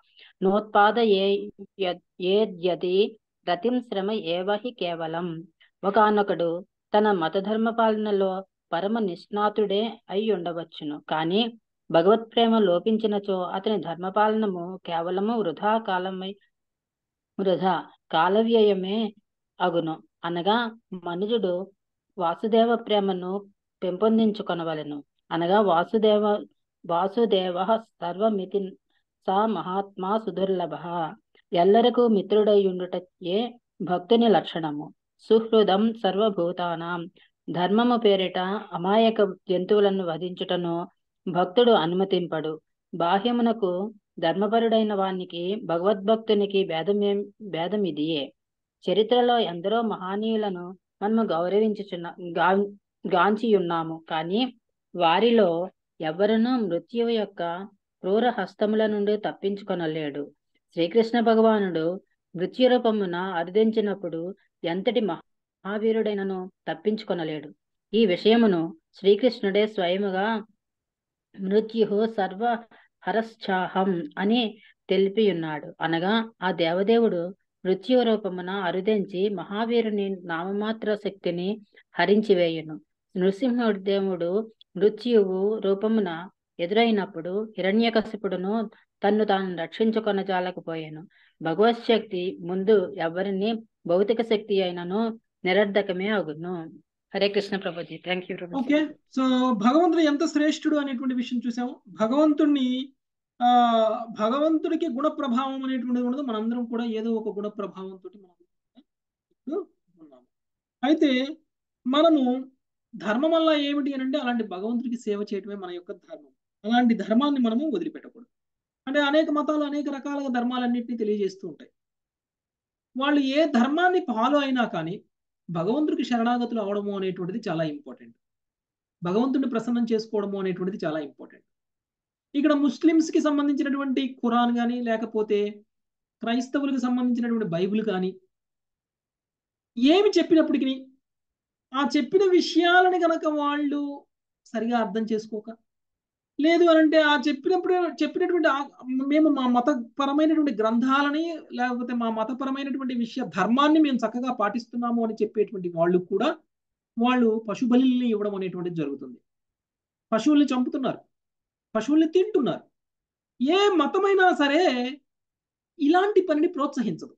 [SPEAKER 7] నోత్పాదయేద్యది రతిం శ్రమ ఏవ హి కేవలం ఒకనొకడు తన మతధర్మ పాలనలో పరమ నిష్ణాతుడే అయి ఉండవచ్చును కానీ భగవత్ ప్రేమ లోపించినచో అతని ధర్మపాలనము కేవలము వృధా కాలమై వృధా కాలవ్యయమే అగును అనగా మనుజుడు వాసుదేవ ప్రేమను పెంపొందించుకొనవలెను అనగా వాసుదేవ వాసుదేవ సర్వమితి సా మహాత్మా సుదుర్లభ ఎల్లరకు మిత్రుడయ్యుండుటయే భక్తుని లక్షణము సుహృదం సర్వభూతానాం ధర్మము పేరిట అమాయక జంతువులను వధించుటను భక్తుడు అనుమతింపడు బాహ్యమునకు ధర్మపరుడైన వానికి భగవద్భక్తునికి భేదమే భేదం ఇదియే చరిత్రలో ఎందరో మహానీయులను మనము గౌరవించుచున్న గా గాంచియున్నాము కానీ వారిలో ఎవరునూ మృత్యువు యొక్క క్రూర హస్తముల నుండి తప్పించుకొనలేడు శ్రీకృష్ణ భగవానుడు మృత్యు రూపమున అరుదించినప్పుడు ఎంతటి మహావీరుడైనను తప్పించుకొనలేడు ఈ విషయమును శ్రీకృష్ణుడే స్వయముగా మృత్యు సర్వ హరశ్చాహం అని తెలిపియున్నాడు అనగా ఆ దేవదేవుడు మృత్యు రూపమున అరుదించి మహావీరుని నామమాత్ర శక్తిని హరించివేయును నృసింహదేవుడు మృత్యువు రూపమున ఎదురైనప్పుడు హిరణ్యకశిపుడును తన్ను తాను రక్షించుకొనజాలకపోయాను భగవత్ శక్తి ముందు ఎవరిని భౌతిక శక్తి అయినను నిరర్ధకమే అగును Hare Krishna Prabhuji thank you Prabhuji
[SPEAKER 1] okay so భగవంతుడు ఎంత శ్రేష్ఠుడు అనేటువంటి విషయం చూసాము భగవంతుణ్ణి ఆ భగవంతుడికి గుణ ప్రభావం అనేటువంటిది ఉండదు మనందరం కూడా ఏదో ఒక గుణ ప్రభావంతో మనం ఇప్పుడు ఉన్నాము అయితే మనము ధర్మం వల్ల ఏమిటి అని అంటే అలాంటి భగవంతుడికి సేవ చేయటమే మన యొక్క ధర్మం అలాంటి ధర్మాన్ని మనము వదిలిపెట్టకూడదు అంటే అనేక మతాలు అనేక రకాలుగా ధర్మాలన్నింటినీ తెలియజేస్తూ ఉంటాయి వాళ్ళు ఏ ధర్మాన్ని ఫాలో అయినా కానీ భగవంతుడికి శరణాగతులు అవడము అనేటువంటిది చాలా ఇంపార్టెంట్ భగవంతుడిని ప్రసన్నం చేసుకోవడము అనేటువంటిది చాలా ఇంపార్టెంట్ ఇక్కడ ముస్లిమ్స్కి సంబంధించినటువంటి ఖురాన్ కానీ లేకపోతే క్రైస్తవులకు సంబంధించినటువంటి బైబిల్ కానీ ఏమి చెప్పినప్పటికీ ఆ చెప్పిన విషయాలని కనుక వాళ్ళు సరిగా అర్థం చేసుకోక లేదు అని అంటే ఆ చెప్పినప్పుడు చెప్పినటువంటి మేము మా మతపరమైనటువంటి గ్రంథాలని లేకపోతే మా మతపరమైనటువంటి విషయ ధర్మాన్ని మేము చక్కగా పాటిస్తున్నాము అని చెప్పేటువంటి వాళ్ళు కూడా వాళ్ళు పశు బలిని ఇవ్వడం అనేటువంటిది జరుగుతుంది పశువుల్ని చంపుతున్నారు పశువుల్ని తింటున్నారు ఏ మతమైనా సరే ఇలాంటి పనిని ప్రోత్సహించదు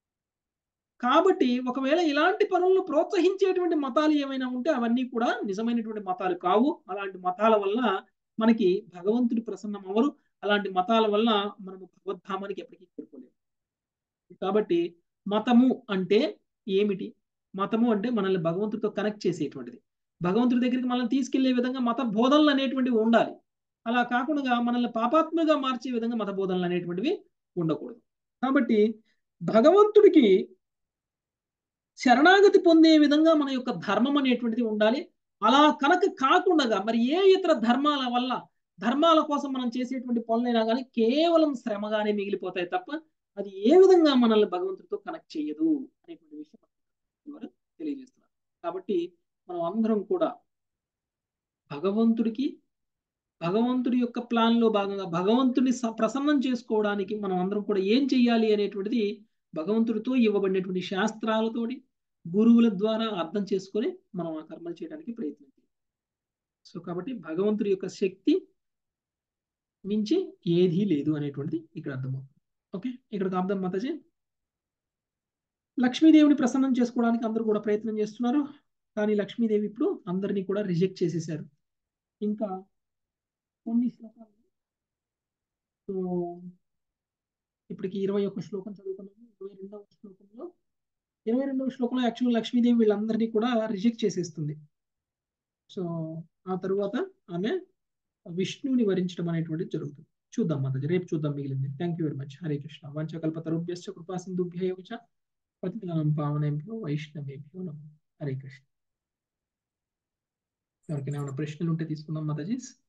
[SPEAKER 1] కాబట్టి ఒకవేళ ఇలాంటి పనులను ప్రోత్సహించేటువంటి మతాలు ఏమైనా ఉంటే అవన్నీ కూడా నిజమైనటువంటి మతాలు కావు అలాంటి మతాల వల్ల మనకి భగవంతుడి ప్రసన్నం అవరు అలాంటి మతాల వల్ల మనము భగవద్ధామానికి ఎప్పటికీ చేరుకోలేము కాబట్టి మతము అంటే ఏమిటి మతము అంటే మనల్ని భగవంతుడితో కనెక్ట్ చేసేటువంటిది భగవంతుడి దగ్గరికి మనల్ని తీసుకెళ్లే విధంగా మత బోధనలు అనేటువంటివి ఉండాలి అలా కాకుండా మనల్ని పాపాత్మగా మార్చే విధంగా మత బోధనలు అనేటువంటివి ఉండకూడదు కాబట్టి భగవంతుడికి శరణాగతి పొందే విధంగా మన యొక్క ధర్మం అనేటువంటిది ఉండాలి అలా కనుక కాకుండా మరి ఏ ఇతర ధర్మాల వల్ల ధర్మాల కోసం మనం చేసేటువంటి పనులైనా కానీ కేవలం శ్రమగానే మిగిలిపోతాయి తప్ప అది ఏ విధంగా మనల్ని భగవంతుడితో కనెక్ట్ చేయదు అనేటువంటి విషయం తెలియజేస్తున్నారు కాబట్టి మనం అందరం కూడా భగవంతుడికి భగవంతుడి యొక్క ప్లాన్ లో భాగంగా భగవంతుని ప్రసన్నం చేసుకోవడానికి మనం అందరం కూడా ఏం చెయ్యాలి అనేటువంటిది భగవంతుడితో ఇవ్వబడినటువంటి శాస్త్రాలతోటి గురువుల ద్వారా అర్థం చేసుకొని మనం ఆ కర్మలు చేయడానికి ప్రయత్నం చేయాలి సో కాబట్టి భగవంతుడి యొక్క శక్తి మించి ఏదీ లేదు అనేటువంటిది ఇక్కడ అర్థమవుతుంది ఓకే ఇక్కడికి అర్థం మాతాజీ లక్ష్మీదేవిని ప్రసన్నం చేసుకోవడానికి అందరూ కూడా ప్రయత్నం చేస్తున్నారు కానీ లక్ష్మీదేవి ఇప్పుడు అందరినీ కూడా రిజెక్ట్ చేసేసారు ఇంకా కొన్ని శ్లోకాలు సో ఇప్పటికి ఇరవై ఒక్క శ్లోకం చదువుకున్నాము ఇరవై రెండవ శ్లోకంలో ఇరవై రెండవ శ్లోకంలో యాక్చువల్ లక్ష్మీదేవి వీళ్ళందరినీ కూడా రిజెక్ట్ చేసేస్తుంది సో ఆ తరువాత ఆమె విష్ణువుని వరించడం అనేటువంటిది జరుగుతుంది చూద్దాం మాతాజీ రేపు చూద్దాం మిగిలింది thank you very much Hare Krishna వంచకల్పతరుభ్యశ్చ కృపా సింధుభ్య పతినాం పావనేభ్యో వైష్ణవేభ్యో నమో హరే కృష్ణ ఎవరికైనా ఏమైనా ప్రశ్నలు ఉంటే తీసుకుందాం మాతాజీ